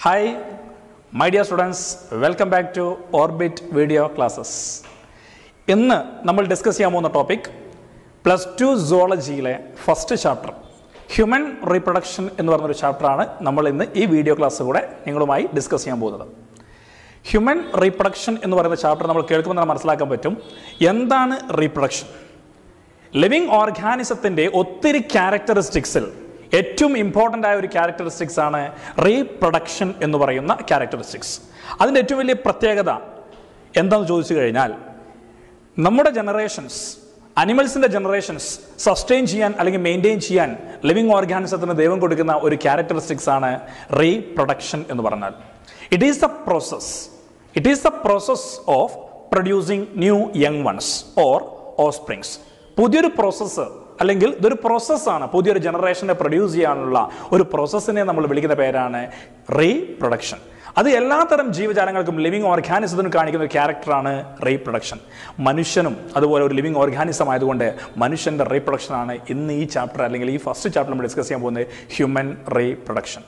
Hi, my dear students, welcome back to Orbit Video Classes. ഇന്ന് നമ്മൾ discuss ചെയ്യാൻ പോകുന്ന ടോപ്പിക് പ്ലസ് ടു സുവോളജിയിലെ ഫസ്റ്റ് ചാപ്റ്റർ ഹ്യൂമൻ റീപ്രൊഡക്ഷൻ എന്ന് പറഞ്ഞൊരു ചാപ്റ്ററാണ് നമ്മൾ ഇന്ന് ഈ വീഡിയോ ക്ലാസ് കൂടെ നിങ്ങളുമായി ഡിസ്കസ് ചെയ്യാൻ പോകുന്നത് ഹ്യൂമൻ റീപ്രൊഡക്ഷൻ എന്ന് പറയുന്ന ചാപ്റ്റർ നമ്മൾ കേൾക്കുമ്പോൾ തന്നെ മനസ്സിലാക്കാൻ പറ്റും എന്താണ് റീപ്രൊഡക്ഷൻ ലിവിങ് ഓർഗാനിസത്തിൻ്റെ ഒത്തിരി ക്യാരക്ടറിസ്റ്റിക്സിൽ ഏറ്റവും ഇമ്പോർട്ടൻ്റ് ആയ ഒരു ക്യാരക്ടറിസ്റ്റിക്സ് ആണ് റീപ്രൊഡക്ഷൻ എന്ന് പറയുന്ന ക്യാരക്ടറിസ്റ്റിക്സ് അതിൻ്റെ ഏറ്റവും വലിയ പ്രത്യേകത എന്താണെന്ന് ചോദിച്ചു കഴിഞ്ഞാൽ നമ്മുടെ ജനറേഷൻസ് അനിമൽസിൻ്റെ ജനറേഷൻസ് സസ്റ്റെയിൻ ചെയ്യാൻ അല്ലെങ്കിൽ മെയിൻറ്റെയിൻ ചെയ്യാൻ ലിവിങ് ഓർഗാനിസത്തിന് ദൈവം കൊടുക്കുന്ന ഒരു ക്യാരക്ടറിസ്റ്റിക്സ് ആണ് റീപ്രൊഡക്ഷൻ എന്ന് പറഞ്ഞാൽ it is the process it is the process of producing new young ones or offsprings പുതിയൊരു പ്രോസസ്സ് അല്ലെങ്കിൽ ഇതൊരു പ്രോസസ്സാണ് പുതിയൊരു ജനറേഷനെ പ്രൊഡ്യൂസ് ചെയ്യാനുള്ള ഒരു പ്രോസസ്സിനെ നമ്മൾ വിളിക്കുന്ന പേരാണ് റീപ്രൊഡക്ഷൻ അത് എല്ലാത്തരം ജീവജാലങ്ങൾക്കും ലിവിങ് ഓർഗാനിസത്തിനും കാണിക്കുന്ന ഒരു ക്യാരക്ടറാണ് റീപ്രൊഡക്ഷൻ മനുഷ്യനും അതുപോലെ ഒരു ലിവിങ് ഓർഗാനിസം ആയതുകൊണ്ട് മനുഷ്യൻ്റെ റീപ്രൊഡക്ഷൻ ആണ് ഇന്ന് ഈ ചാപ്റ്റർ അല്ലെങ്കിൽ ഈ ഫസ്റ്റ് ചാപ്റ്റർ നമ്മൾ ഡിസ്കസ് ചെയ്യാൻ പോകുന്നത് ഹ്യൂമൻ റീപ്രൊഡക്ഷൻ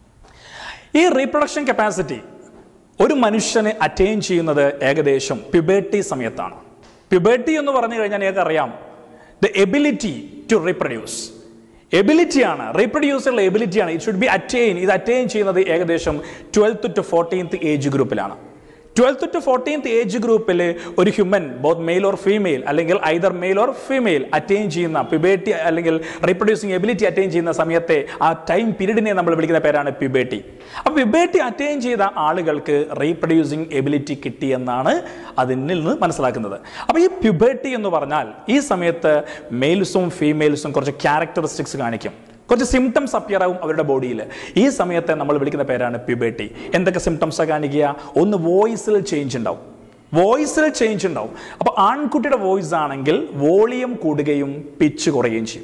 ഈ റീപ്രൊഡക്ഷൻ കപ്പാസിറ്റി ഒരു മനുഷ്യന് അറ്റൈൻ ചെയ്യുന്നത് ഏകദേശം പ്യുബേർട്ടി സമയത്താണ് പ്യുബേർട്ടി എന്ന് പറഞ്ഞു കഴിഞ്ഞാൽ നിങ്ങൾക്ക് അറിയാം ദ എബിലിറ്റി ടു റീപ്രൊഡ്യൂസ് എബിലിറ്റിയാണ് റീപ്രൊഡ്യൂസുള്ള എബിലിറ്റിയാണ് ഇറ്റ് ഷുഡ് ബി അറ്റൈൻ ഇത് അറ്റൈൻ ചെയ്യുന്നത് ഏകദേശം ട്വൽത്ത് ടു ഫോർട്ടീൻത്ത് ഏജ് ഗ്രൂപ്പിലാണ് ട്വൽത്ത് ടു ഫോർട്ടീൻത്ത് ഏജ് ഗ്രൂപ്പിൽ ഒരു human both male or female അല്ലെങ്കിൽ either male or female attain ചെയ്യുന്ന പ്യുബേറ്റി അല്ലെങ്കിൽ റീപ്രൊഡ്യൂസിങ് എബിലിറ്റി അറ്റൈൻ ചെയ്യുന്ന സമയത്തെ ആ ടൈം പീരീഡിനെ നമ്മൾ വിളിക്കുന്ന പേരാണ് പ്യുബേറ്റി അപ്പോൾ പ്യുബേറ്റി അറ്റൈൻ ചെയ്ത ആളുകൾക്ക് റീപ്രൊഡ്യൂസിങ് എബിലിറ്റി കിട്ടിയെന്നാണ് അതിൽ നിന്ന് മനസ്സിലാക്കുന്നത് അപ്പോൾ ഈ പ്യുബേറ്റി എന്ന് പറഞ്ഞാൽ ഈ സമയത്ത് മെയിൽസും ഫീമെയിൽസും കുറച്ച് ക്യാരക്ടറിസ്റ്റിക്സ് കാണിക്കും കുറച്ച് സിംറ്റംസ് അപ്പിയർ ആവും അവരുടെ ബോഡിയിൽ ഈ സമയത്തെ നമ്മൾ വിളിക്കുന്ന പേരാണ് പ്യുബേറ്റി എന്തൊക്കെ സിംറ്റംസ് കാണിക്കുക ഒന്ന് വോയിസിൽ ചേഞ്ച് ഉണ്ടാവും വോയിസിൽ ചേഞ്ച് ഉണ്ടാവും അപ്പോൾ ആൺകുട്ടിയുടെ വോയിസ് ആണെങ്കിൽ വോളിയം കൂടുകയും പിച്ച് കുറയുകയും ചെയ്യും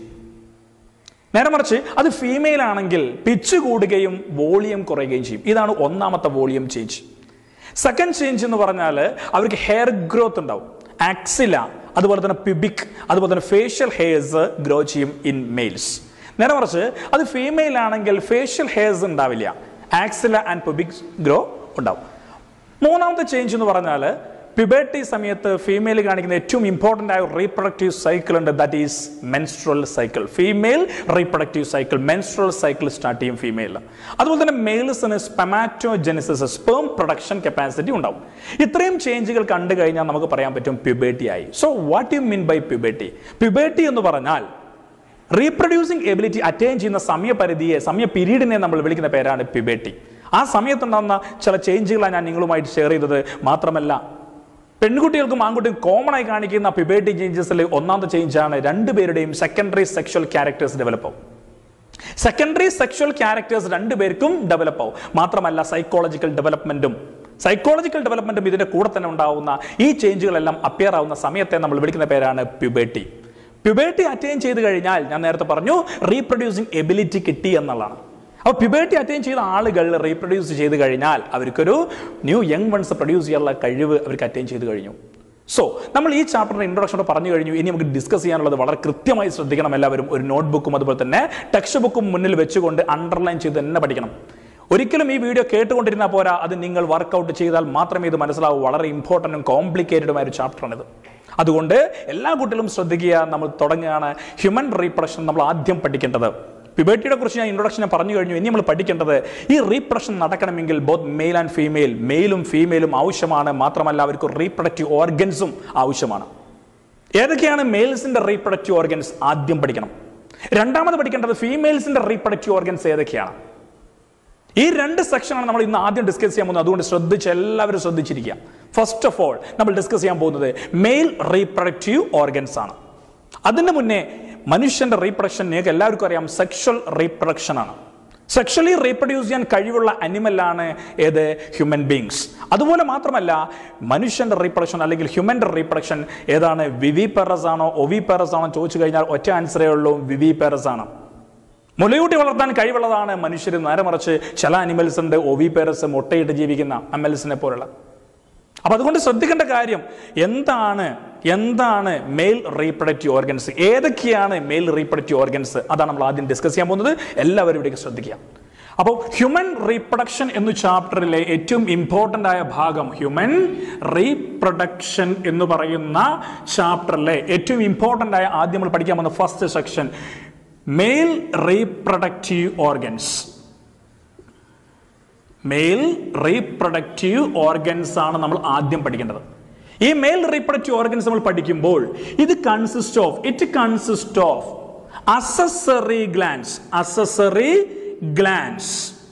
നേരെ മറിച്ച് അത് ഫീമെയിൽ ആണെങ്കിൽ പിച്ച് കൂടുകയും വോളിയം കുറയുകയും ചെയ്യും ഇതാണ് ഒന്നാമത്തെ വോളിയം ചേഞ്ച് സെക്കൻഡ് ചേഞ്ച് എന്ന് പറഞ്ഞാൽ അവർക്ക് ഹെയർ ഗ്രോത്ത് ഉണ്ടാവും ആക്സില അതുപോലെ തന്നെ പിബിക് അതുപോലെ തന്നെ ഫേഷ്യൽ ഹെയർസ് ഗ്രോ ചെയ്യും ഇൻ മെയിൽസ് നേരെ മറിച്ച് അത് ഫീമെയിൽ ആണെങ്കിൽ ഫേഷ്യൽ ഹെയർസ് ഉണ്ടാവില്ല ആക്സില ആൻഡ് പിബിക് ഗ്രോ ഉണ്ടാവും മൂന്നാമത്തെ ചേഞ്ച് എന്ന് പറഞ്ഞാൽ പ്യുബേർട്ടി സമയത്ത് ഫീമെയിൽ കാണിക്കുന്ന ഏറ്റവും ഇമ്പോർട്ടൻ്റ് ആയ റീപ്രൊഡക്റ്റീവ് സൈക്കിൾ ഉണ്ട് that is menstrual cycle female reproductive cycle menstrual cycle start ചെയ്യും ഫീമെയിൽ അതുപോലെ തന്നെ മെയിൽസിന് സ്പെമാറ്റോജെനിസിസ് സ്പേം പ്രൊഡക്ഷൻ കപ്പാസിറ്റി ഉണ്ടാവും ഇത്രയും ചേഞ്ചുകൾ കണ്ടു കഴിഞ്ഞാൽ നമുക്ക് പറയാൻ പറ്റും പ്യുബേർട്ടി ആയി so what you mean by puberty puberty എന്ന് പറഞ്ഞാൽ റീപ്രൊഡ്യൂസിങ് എബിലിറ്റി അറ്റൈൻ ചെയ്യുന്ന സമയപരിധിയെ സമയ പീരീഡിനെ നമ്മൾ വിളിക്കുന്ന പേരാണ് പ്യുബേർട്ടി ആ സമയത്തുണ്ടാകുന്ന ചില ചേഞ്ചുകളാണ് ഞാൻ നിങ്ങളുമായിട്ട് ഷെയർ ചെയ്തത് മാത്രമല്ല പെൺകുട്ടികൾക്കും ആൺകുട്ടികൾക്കും കോമൺ ആയി കാണിക്കുന്ന പ്യുബേർട്ടി ചേഞ്ചസിൽ ഒന്നാമത്തെ ചേഞ്ചാണ് രണ്ടുപേരുടെയും സെക്കൻഡറി സെക്ഷൽ ക്യാരക്ടേഴ്സ് ഡെവലപ്പ് ആവും സെക്കൻഡറി സെക്ഷൽ ക്യാരക്ടേഴ്സ് രണ്ടുപേർക്കും ഡെവലപ്പ് ആവും മാത്രമല്ല സൈക്കോളജിക്കൽ ഡെവലപ്മെന്റും സൈക്കോളജിക്കൽ ഡെവലപ്മെന്റും ഇതിന്റെ കൂടെ തന്നെ ഉണ്ടാവുന്ന ഈ ചേഞ്ചുകളെല്ലാം അപ്പിയർ ആവുന്ന സമയത്തെ നമ്മൾ വിളിക്കുന്ന പേരാണ് പ്യുബേർട്ടി പ്യുബേർട്ടി അറ്റൈൻ ചെയ്ത് കഴിഞ്ഞാൽ ഞാൻ നേരത്തെ പറഞ്ഞു റീപ്രൊഡ്യൂസിങ് എബിലിറ്റി കിട്ടി എന്നുള്ളതാണ് അപ്പോൾ പ്യുബേർട്ടി അറ്റൈൻ ചെയ്ത ആളുകൾ റീപ്രൊഡ്യൂസ് ചെയ്ത് കഴിഞ്ഞാൽ അവർക്കൊരു ന്യൂ യങ് വൺസ് പ്രൊഡ്യൂസ് ചെയ്യാനുള്ള കഴിവ് അവർക്ക് അറ്റൈൻ ചെയ്ത് കഴിഞ്ഞു സോ നമ്മൾ ഈ ചാപ്റ്ററിന്റെ ഇൻട്രൊഡക്ഷനോട് പറഞ്ഞു കഴിഞ്ഞു ഇനി നമുക്ക് ഡിസ്കസ് ചെയ്യാനുള്ളത് വളരെ കൃത്യമായി ശ്രദ്ധിക്കണം എല്ലാവരും ഒരു നോട്ട്ബുക്കും അതുപോലെ തന്നെ ടെക്സ്റ്റ് ബുക്കും മുന്നിൽ വെച്ചുകൊണ്ട് അണ്ടർലൈൻ ചെയ്ത് തന്നെ പഠിക്കണം ഒരിക്കലും ഈ വീഡിയോ കേട്ടുകൊണ്ടിരുന്നാൽ പോരാ അത് നിങ്ങൾ വർക്കൗട്ട് ചെയ്താൽ മാത്രമേ ഇത് മനസ്സിലാവൂ വളരെ ഇമ്പോർട്ടൻറ്റും കോംപ്ലിക്കേറ്റഡുമായ ഒരു ചാപ്റ്ററാണിത് അതുകൊണ്ട് എല്ലാ കുട്ടികളും ശ്രദ്ധിക്കുക നമ്മൾ തുടങ്ങുകയാണ് ഹ്യൂമൻ റീപ്രഷൻ നമ്മൾ ആദ്യം പഠിക്കേണ്ടത് പ്യുബേർട്ടിയെ കുറിച്ച് ഞാൻ ഇൻട്രൊഡക്ഷൻ പറഞ്ഞു കഴിഞ്ഞു ഇനി നമ്മൾ പഠിക്കേണ്ടത് ഈ റീപ്രഷൻ നടക്കണമെങ്കിൽ ബോത്ത് മെയിൽ ആൻഡ് ഫീമെയിൽ മെയിലും ഫീമെയിലും ആവശ്യമാണ് മാത്രമല്ല അവർക്ക് റീപ്രൊഡക്റ്റീവ് ഓർഗൻസും ആവശ്യമാണ് ഏതൊക്കെയാണ് മെയിൽസിന്റെ റീപ്രൊഡക്റ്റീവ് ഓർഗൻസ് ആദ്യം പഠിക്കണം രണ്ടാമത് പഠിക്കേണ്ടത് ഫീമെയിൽസിന്റെ റീപ്രൊഡക്റ്റീവ് ഓർഗൻസ് ഏതൊക്കെയാണ് ഈ രണ്ട് സെക്ഷനാണ് നമ്മൾ ഇന്ന് ആദ്യം ഡിസ്കസ് ചെയ്യാൻ പോകുന്നത് അതുകൊണ്ട് ശ്രദ്ധിച്ച് എല്ലാവരും ശ്രദ്ധിച്ചിരിക്കുക ഫസ്റ്റ് ഓഫ് ഓൾ നമ്മൾ ഡിസ്കസ് ചെയ്യാൻ പോകുന്നത് മെയിൽ റീപ്രൊഡക്റ്റീവ് ഓർഗൻസ് ആണ് അതിന് മുന്നേ മനുഷ്യന്റെ റീപ്രൊഡക്ഷൻ നിങ്ങൾക്ക് എല്ലാവർക്കും അറിയാം സെക്ഷൽ റീപ്രൊഡക്ഷൻ ആണ് സെക്ഷലി റീപ്രൊഡ്യൂസ് ചെയ്യാൻ കഴിവുള്ള അനിമലാണ് ഏത് ഹ്യൂമൻ ബീങ്സ് അതുപോലെ മാത്രമല്ല മനുഷ്യന്റെ റീപ്രൊഡക്ഷൻ അല്ലെങ്കിൽ ഹ്യൂമൻ്റെ റീപ്രൊഡക്ഷൻ ഏതാണ് വിവി പെറസ് ആണോ ഒവി പെറസ് ആണോ ചോദിച്ചു കഴിഞ്ഞാൽ ഒറ്റ ആൻസറേ ഉള്ളൂ വിവി പെറസ് ആണ് മുലയൂട്ടി വളർത്താൻ കഴിവുള്ളതാണ് മനുഷ്യർ നേരെ മറിച്ച് ചില അനിമൽസ് ഉണ്ട് ഒവി പേരസ് മുട്ടയിട്ട് ജീവിക്കുന്ന അമ്മൽസിനെ പോലുള്ള അപ്പൊ അതുകൊണ്ട് ശ്രദ്ധിക്കേണ്ട കാര്യം എന്താണ് എന്താണ് മെയിൽ റീപ്രൊഡക്റ്റീവ് ഓർഗൻസ് ഏതൊക്കെയാണ് മെയിൽ റീപ്രൊഡക്റ്റീവ് ഓർഗൻസ് അതാണ് നമ്മൾ ആദ്യം ഡിസ്കസ് ചെയ്യാൻ പോകുന്നത് എല്ലാവരും ഇവിടേക്ക് ശ്രദ്ധിക്കുക അപ്പോൾ ഹ്യൂമൻ റീപ്രൊഡക്ഷൻ എന്ന ചാപ്റ്ററിലെ ഏറ്റവും ഇമ്പോർട്ടൻ്റ് ആയ ഭാഗം ഹ്യൂമൻ റീപ്രൊഡക്ഷൻ എന്ന് പറയുന്ന ചാപ്റ്ററിലെ ഏറ്റവും ഇമ്പോർട്ടൻ്റ് ആയ ആദ്യം നമ്മൾ പഠിക്കാൻ പോകുന്ന first section male reproductive organs male reproductive organs ആണ് നമ്മൾ ആദ്യം പഠിക്കേണ്ടത് ഈ മെയിൽ റീപ്രൊഡക്റ്റീവ് ഓർഗൻസ് നമ്മൾ പഠിക്കുമ്പോൾ ഇത് consist of it consist of accessory glands accessory glands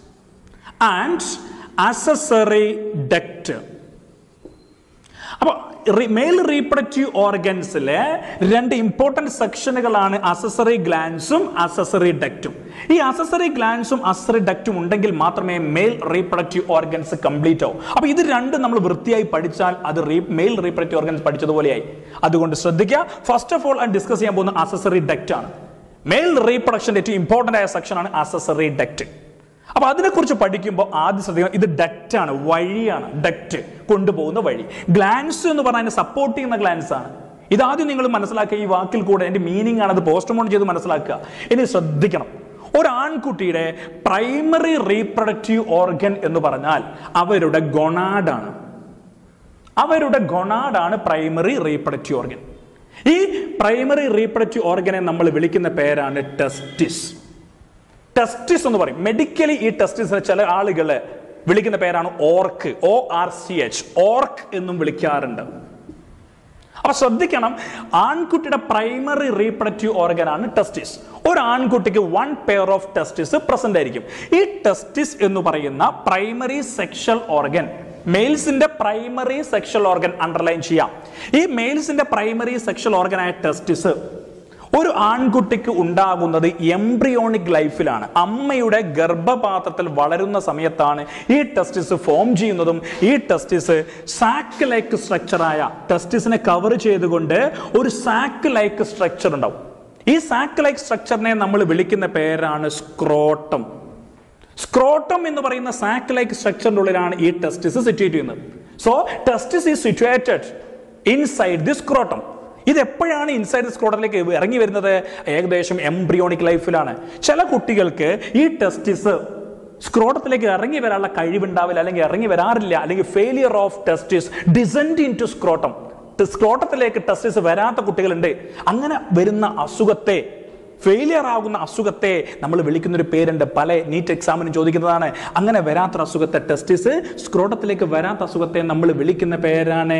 and accessory duct അപ്പോൾ മെയിൽ റീപ്രൊഡക്റ്റീവ് ഓർഗൻസിലെ രണ്ട് ഇമ്പോർട്ടൻറ്റ് സെക്ഷനുകളാണ് അസസറി ഗ്ലാൻസും അസസറി ഡക്റ്റും ഈ അസസറി ഗ്ലാൻസും അസസറി ഡക്റ്റും ഉണ്ടെങ്കിൽ മാത്രമേ മെയിൽ റീപ്രൊഡക്റ്റീവ് ഓർഗൻസ് കംപ്ലീറ്റ് ആവും അപ്പോൾ ഇത് രണ്ടും നമ്മൾ വൃത്തിയായി പഠിച്ചാൽ അത് റീ മെയിൽ റീപ്രൊഡക്റ്റീവ് ഓർഗൻസ് പഠിച്ചതുപോലെയായി അതുകൊണ്ട് ശ്രദ്ധിക്കുക ഫസ്റ്റ് ഓഫ് ഓൾ ഞാൻ ഡിസ്കസ് ചെയ്യാൻ പോകുന്ന അസസറി ഡക്റ്റ് ആണ് മെയിൽ റീപ്രൊഡക്ഷൻ്റെ ഏറ്റവും ഇമ്പോർട്ടൻ്റ് ആയ സെക്ഷനാണ് അസസറി ഡക്റ്റ് അപ്പൊ അതിനെക്കുറിച്ച് പഠിക്കുമ്പോൾ ആദ്യം ശ്രദ്ധിക്കണം ഇത് ഡക്റ്റ് ആണ് വഴിയാണ് ഡക്റ്റ് കൊണ്ടുപോകുന്ന വഴി ഗ്ലാൻസ് എന്ന് പറഞ്ഞാൽ സപ്പോർട്ട് ചെയ്യുന്ന ഗ്ലാൻസ് ആണ് ഇതാദ്യം നിങ്ങൾ മനസ്സിലാക്കുക ഈ വാക്കിൽ കൂടെ എൻ്റെ മീനിങ് ആണ് അത് പോസ്റ്റ്മോൺ ചെയ്ത് മനസ്സിലാക്കുക ഇനി ശ്രദ്ധിക്കണം ഒരു ആൺകുട്ടിയുടെ പ്രൈമറി റീപ്രൊഡക്റ്റീവ് ഓർഗൻ എന്ന് പറഞ്ഞാൽ അവരുടെ ഗൊണാഡാണ് അവരുടെ ഗൊണാഡാണ് പ്രൈമറി റീപ്രൊഡക്റ്റീവ് ഓർഗൻ ഈ പ്രൈമറി റീപ്രൊഡക്റ്റീവ് ഓർഗനെ നമ്മൾ വിളിക്കുന്ന പേരാണ് ടെസ്റ്റിസ് ടെസ്റ്റിസ് എന്ന് പറയും മെഡിക്കലി ഈ ടെസ്റ്റിസിനെ ചില ആളുകൾ വിളിക്കുന്ന പേരാണ് ഓർക്ക് ഒ ആർ സി എച്ച് ഓർക്ക് എന്നും വിളിക്കാറുണ്ട് അപ്പൊ ശ്രദ്ധിക്കണം ആൺകുട്ടിയുടെ പ്രൈമറി റീപ്രൊഡക്റ്റീവ് ഓർഗൻ ആണ് ടെസ്റ്റിസ് ഒരു ആൺകുട്ടിക്ക് one pair of testis present ആയിരിക്കും ഈ ടെസ്റ്റിസ് എന്ന് പറയുന്ന പ്രൈമറി സെക്ഷൽ ഓർഗൻ മെയിൽസിന്റെ പ്രൈമറി സെക്ഷൽ ഓർഗൻ അണ്ടർലൈൻ ചെയ്യാം ഈ മെയിൽസിന്റെ പ്രൈമറി സെക്ഷൽ ഓർഗനായ ടെസ്റ്റിസ് ഒരു ആൺകുട്ടിക്ക് ഉണ്ടാകുന്നത് എംബ്രിയോണിക് ലൈഫിലാണ് അമ്മയുടെ ഗർഭപാത്രത്തിൽ വളരുന്ന സമയത്താണ് ഈ ടെസ്റ്റിസ് ഫോം ചെയ്യുന്നതും ഈ ടെസ്റ്റിസ് സാക്ക് ലൈക്ക് സ്ട്രക്ചറായ ടെസ്റ്റിസിനെ കവർ ചെയ്തുകൊണ്ട് ഒരു സാക്ക് ലൈക്ക് സ്ട്രക്ചർ ഉണ്ടാവും ഈ സാക്ക് ലൈക്ക് സ്ട്രക്ചറിനെ നമ്മൾ വിളിക്കുന്ന പേരാണ് സ്ക്രോട്ടം സ്ക്രോട്ടം എന്ന് പറയുന്ന സാക്ക് ലൈക്ക് സ്ട്രക്ചറിന്റെ ഉള്ളിലാണ് ഈ ടെസ്റ്റിസ് സിറ്റുവേറ്റ് ചെയ്യുന്നത് so testis is situated inside the scrotum ഇത് എപ്പോഴാണ് ഇൻസൈഡ് സ്ക്രോട്ടത്തിലേക്ക് ഇറങ്ങി വരുന്നത് ഏകദേശം എംബ്രിയോണിക് ലൈഫിലാണ് ചില കുട്ടികൾക്ക് ഈ ടെസ്റ്റിസ് സ്ക്രോട്ടത്തിലേക്ക് ഇറങ്ങി വരാനുള്ള കഴിവുണ്ടാവില്ല അല്ലെങ്കിൽ ഇറങ്ങി വരാറില്ല അല്ലെങ്കിൽ failure of testis descend into scrotum സ്ക്രോട്ടത്തിലേക്ക് ടെസ്റ്റിസ് വരാത്ത കുട്ടികളുണ്ട് അങ്ങനെ വരുന്ന അസുഖത്തെ ഫെയിലിയർ ആകുന്ന അസുഖത്തെ നമ്മൾ വിളിക്കുന്ന ഒരു പേരുണ്ട് പല നീറ്റ് എക്സാമിന് ചോദിക്കുന്നതാണ് അങ്ങനെ വരാത്ത അസുഖത്തെ ടെസ്റ്റിസ് സ്ക്രോട്ടത്തിലേക്ക് വരാത്ത അസുഖത്തെ നമ്മൾ വിളിക്കുന്ന പേരാണ്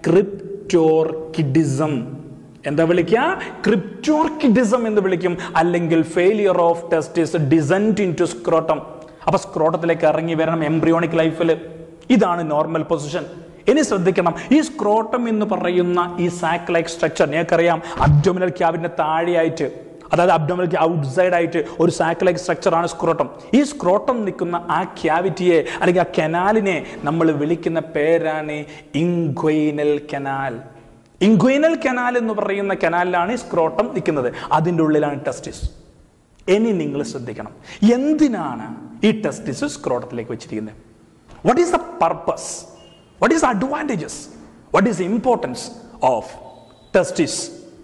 ക്രിപ്റ്റോർക്കിഡിസം എന്താ വിളിക്കുക ക്രിപ്റ്റോർക്കിഡിസം എന്ന് വിളിക്കും അല്ലെങ്കിൽ failure of testis descent into scrotum അപ്പൊ സ്ക്രോട്ടത്തിലേക്ക് ഇറങ്ങി വരണം എംബ്രിയോണിക് ലൈഫിൽ ഇതാണ് നോർമൽ പൊസിഷൻ ഇനി ശ്രദ്ധിക്കണം ഈ സ്ക്രോട്ടം എന്ന് പറയുന്ന ഈ സാക്ക് ലൈക്ക് സ്ട്രക്ചർ നിങ്ങൾക്കറിയാം അബ്ഡോമിനൽ ക്യാബിന്റെ താഴെയായിട്ട് അതായത് അബ്ഡോമിനൽ ഔട്ട്സൈഡ് ആയിട്ട് ഒരു സാക്ക് ലൈക്ക് സ്ട്രക്ചർ ആണ് സ്ക്രോട്ടം ഈ സ്ക്രോട്ടം നിൽക്കുന്ന ആ ക്യാവിറ്റിയെ അല്ലെങ്കിൽ ആ കനാലിനെ നമ്മൾ വിളിക്കുന്ന പേരാണ് ഇൻക്വൈനൽ കനാൽ ഇൻക്വൈനൽ കനാൽ എന്ന് പറയുന്ന കനാലിലാണ് ഈ സ്ക്രോട്ടം നിൽക്കുന്നത് അതിൻ്റെ ഉള്ളിലാണ് ടെസ്റ്റിസ് ഇനി നിങ്ങൾ ശ്രദ്ധിക്കണം എന്തിനാണ് ഈ ടെസ്റ്റിസ് സ്ക്രോട്ടത്തിലേക്ക് വെച്ചിരിക്കുന്നത് what is the purpose what is advantages what is importance of testis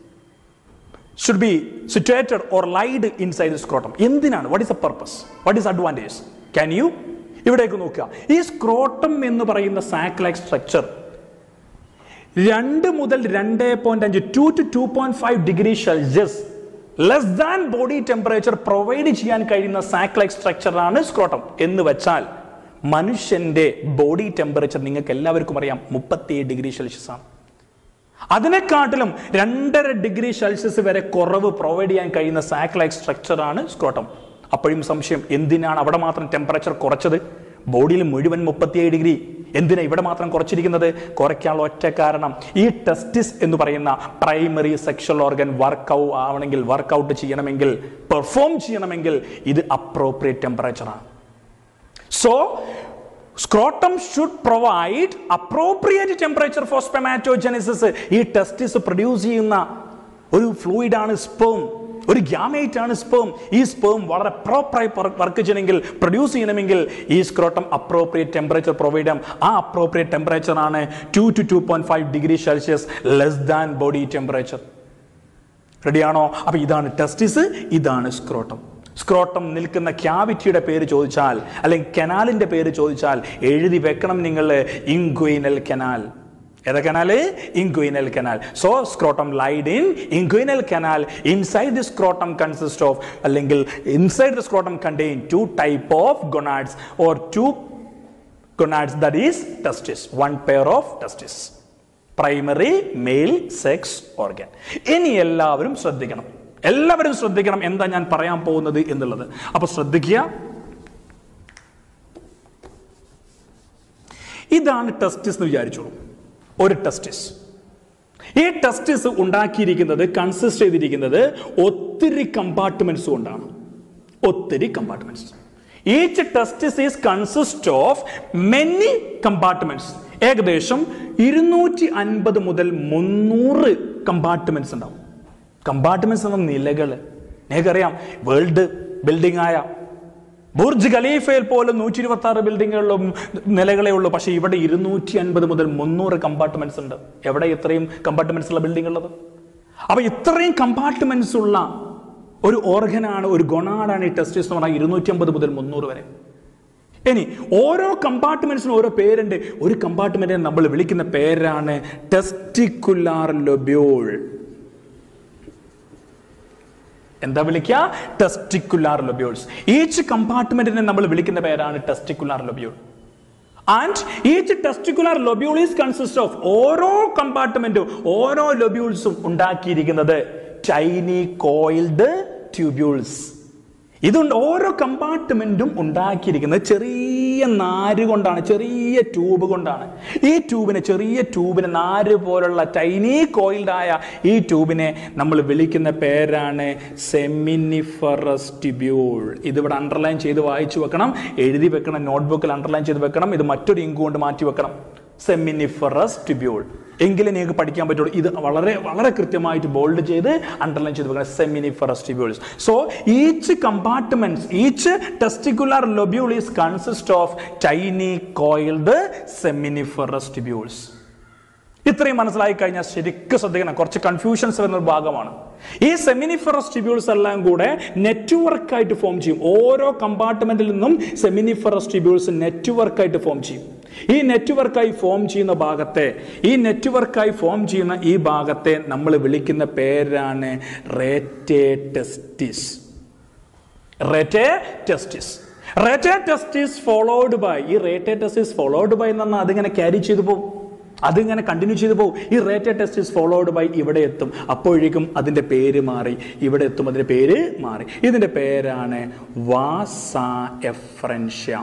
should be situated or lied inside scrotum എന്തിനാണ് what is a purpose what is advantage can you ഇവിടേക്ക് നോക്കുക ഈ സ്ക്രോട്ടം എന്ന് പറയുന്ന സാക്ക് ലൈക്ക് സ്ട്രക്ചർ രണ്ട് മുതൽ രണ്ട് point അഞ്ച് two to two point five degree Celsius less than body temperature provide ചെയ്യാൻ കഴിയുന്ന സാക്ക് ലൈക്ക് സ്ട്രക്ചറാണ് സ്ക്രോട്ടം എന്ന് വെച്ചാൽ മനുഷ്യന്റെ ബോഡി ടെമ്പറേച്ചർ നിങ്ങൾക്ക് എല്ലാവർക്കും അറിയാം മുപ്പത്തിയേഴ് ഡിഗ്രി സെൽഷ്യസ് ആണ് അതിനെക്കാട്ടിലും രണ്ടര ഡിഗ്രി സെൽഷ്യസ് വരെ കുറവ് പ്രൊവൈഡ് ചെയ്യാൻ കഴിയുന്ന സാക്ക് ലൈക്ക് സ്ട്രക്ചറാണ് സ്ക്രോട്ടം അപ്പോഴും സംശയം എന്തിനാണ് അവിടെ മാത്രം ടെമ്പറേച്ചർ കുറച്ചത് ബോഡിയിൽ മുഴുവൻ മുപ്പത്തിയേഴ് ഡിഗ്രി എന്തിനാ ഇവിടെ മാത്രം കുറച്ചിരിക്കുന്നത് കുറയ്ക്കാനുള്ള ഒറ്റ കാരണം ഈ ടെസ്റ്റിസ് എന്ന് പറയുന്ന പ്രൈമറി സെക്ഷൽ ഓർഗൻ വർക്ക് ഔ ആവണമെങ്കിൽ വർക്കൗട്ട് ചെയ്യണമെങ്കിൽ പെർഫോം ചെയ്യണമെങ്കിൽ ഇത് അപ്രോപ്രിയേറ്റ് ടെമ്പറേച്ചറാണ് so scrotum should provide appropriate temperature for spermatogenesis ഈ ടെസ്റ്റിസ് പ്രൊഡ്യൂസ് ചെയ്യുന്ന ഒരു ഫ്ലൂയിഡ് ആണ് സ്പേം ഒരു ഗ്യാമേറ്റ് ആണ് സ്പേം ഈ സ്പേം വളരെ പ്രോപ്പറായി വർക്ക് ചെയ്യണമെങ്കിൽ പ്രൊഡ്യൂസ് ചെയ്യണമെങ്കിൽ ഈ സ്ക്രോട്ടം അപ്രോപ്രിയേറ്റ് ടെമ്പറേച്ചർ പ്രൊവൈഡ് ചെയ്യാം ആ അപ്രോപ്രിയേറ്റ് ടെമ്പറേച്ചർ ആണ് two to two point five degree Celsius less than body temperature റെഡിയാണോ അപ്പൊ ഇതാണ് ടെസ്റ്റിസ് ഇതാണ് സ്ക്രോട്ടം സ്ക്രോട്ടം നിൽക്കുന്ന ക്യാവിറ്റിയുടെ പേര് ചോദിച്ചാൽ അല്ലെങ്കിൽ കനാലിന്റെ പേര് ചോദിച്ചാൽ എഴുതി വെക്കണം നിങ്ങൾ ഇൻക്വൈനൽ കനാൽ ഏതാ canal inguinal canal so scrotum lied in inguinal canal inside the scrotum consist of അല്ലെങ്കിൽ inside the scrotum contain two type of gonads or two gonads that is testis one pair of testis primary male sex organ ഇനി എല്ലാവരും ശ്രദ്ധിക്കണം എല്ലാവരും ശ്രദ്ധിക്കണം എന്താ ഞാൻ പറയാൻ പോകുന്നത് എന്നുള്ളത് അപ്പൊ ശ്രദ്ധിക്കുക ഇതാണ് ടെസ്റ്റിസ് എന്ന് വിചാരിച്ചോളൂ ഒരു ടെസ്റ്റിസ് ഈ ടെസ്റ്റിസ് ഉണ്ടാക്കിയിരിക്കുന്നത് കൺസിസ്റ്റ് ചെയ്തിരിക്കുന്നത് ഒത്തിരി കമ്പാർട്ട്മെന്റ്സ് കൊണ്ടാണ് ഒത്തിരി compartments each testis is consist of many compartments ഏകദേശം ഇരുന്നൂറ്റി അൻപത് മുതൽ മുന്നൂറ് കമ്പാർട്ട്മെന്റ്സ് ഉണ്ടാവും കമ്പാർട്ട്മെന്റ്സ് എന്ന നിലകൾ നിങ്ങൾക്കറിയാം വേൾഡ് ബിൽഡിംഗ് ആയ ബുർജ് ഖലീഫയിൽ പോലും നൂറ്റി ഇരുപത്തി ആറ് ബിൽഡിങ്ങുകളിലും നിലകളേ ഉള്ളൂ പക്ഷേ ഇവിടെ ഇരുന്നൂറ്റി അൻപത് മുതൽ മുന്നൂറ് കമ്പാർട്ട്മെന്റ്സ് ഉണ്ട് എവിടെ ഇത്രയും കമ്പാർട്ട്മെന്റ്സ് ഉള്ള ബിൽഡിംഗ് ഉള്ളത് അപ്പൊ ഇത്രയും കമ്പാർട്ട്മെന്റ്സ് ഉള്ള ഒരു ഓർഗനാണ് ഒരു ഗൊണാടാണ് ഈ ടെസ്റ്റിസ് എന്ന് പറഞ്ഞാൽ ഇരുന്നൂറ്റി അമ്പത് മുതൽ മുന്നൂറ് വരെ ഇനി ഓരോ കമ്പാർട്ട്മെന്റ്സിനും ഓരോ പേരുണ്ട് ഒരു കമ്പാർട്ട്മെന്റിനെ നമ്മൾ വിളിക്കുന്ന പേരാണ് ടെസ്റ്റിക്കുലാർ ലൊബ്യൂൾ എന്താ വിളിക്കുക ടെസ്റ്റിക്കുലാർ ലൊബ്യൂൾസ് ഈച്ച് കമ്പാർട്ട്മെന്റിനെ നമ്മൾ വിളിക്കുന്ന പേരാണ് testicular lobule and each testicular lobule is consist of ഓരോ കമ്പാർട്ട്മെന്റും ഓരോ ലൊബ്യൂൾസും ഉണ്ടാക്കിയിരിക്കുന്നത് ടൈനി കോയിൽഡ് ട്യൂബ്യൂൾസ് ഇതുണ്ട് ഓരോ കമ്പാർട്ട്മെന്റും ഉണ്ടാക്കിയിരിക്കുന്നത് ചെറിയ നാര് കൊണ്ടാണ് ചെറിയ ട്യൂബ് കൊണ്ടാണ് ഈ ട്യൂബിനെ ചെറിയ ട്യൂബിനെ നാര് പോലുള്ള ടൈനി കോയിൽഡ് ആയ ഈ ട്യൂബിനെ നമ്മൾ വിളിക്കുന്ന പേരാണ് സെമിനിഫറസ് ട്യൂബ്യൂൾ ഇതിവിടെ അണ്ടർലൈൻ ചെയ്ത് വായിച്ചു വെക്കണം എഴുതി വെക്കണം നോട്ട്ബുക്കിൽ അണ്ടർലൈൻ ചെയ്ത് വെക്കണം ഇത് മറ്റൊരു ഇങ്ക് കൊണ്ട് മാറ്റി വെക്കണം സെമിനിഫറസ് ട്യൂബ്യൂൾ എങ്കിലേ നിങ്ങൾക്ക് പഠിക്കാൻ പറ്റുള്ളൂ ഇത് വളരെ വളരെ കൃത്യമായിട്ട് ബോൾഡ് ചെയ്ത് അണ്ടർലൈൻ ചെയ്ത് വെക്കണം seminiferous tubules so each compartments each testicular lobule is consist of tiny coiled seminiferous tubules ഇത്രയും മനസ്സിലായി കഴിഞ്ഞാൽ ശരിക്കും ശ്രദ്ധിക്കണം കുറച്ച് കൺഫ്യൂഷൻസ് വരുന്ന ഒരു ഭാഗമാണ് ഈ സെമിനിഫറസ് ട്യൂബ്യൂൾസ് എല്ലാം കൂടെ നെറ്റ്വർക്ക് ആയിട്ട് ഫോം ചെയ്യും ഓരോ കമ്പാർട്ട്മെന്റിൽ നിന്നും സെമിനിഫറസ് ട്യൂബ്യൂൾസ് നെറ്റ്വർക്ക് ആയിട്ട് ഫോം ചെയ്യും ഈ നെറ്റ്വർക്കായി ഫോം ചെയ്യുന്ന ഭാഗത്തെ ഈ നെറ്റ്വർക്കായി ഫോം ചെയ്യുന്ന ഈ ഭാഗത്തെ നമ്മൾ വിളിക്കുന്ന പേരാണ് റേറ്റേ ടെസ്റ്റിസ് റേറ്റേ ടെസ്റ്റിസ് റേറ്റേ ടെസ്റ്റിസ് ഫോളോഡ് ബൈ ഈ റേറ്റേ ടെസ്റ്റിസ് ഫോളോഡ് ബൈ എന്ന് പറഞ്ഞാൽ അതിങ്ങനെ ക്യാരി ചെയ്തു പോകും അതിങ്ങനെ കണ്ടിന്യൂ ചെയ്തു പോകും ഈ റേറ്റേ ടെസ്റ്റിസ് ഫോളോഡ് ബൈ ഇവിടെ എത്തും അപ്പോഴേക്കും അതിന്റെ പേര് മാറി ഇവിടെ എത്തും അതിന്റെ പേര് മാറി ഇതിന്റെ പേരാണ് vasa efferentia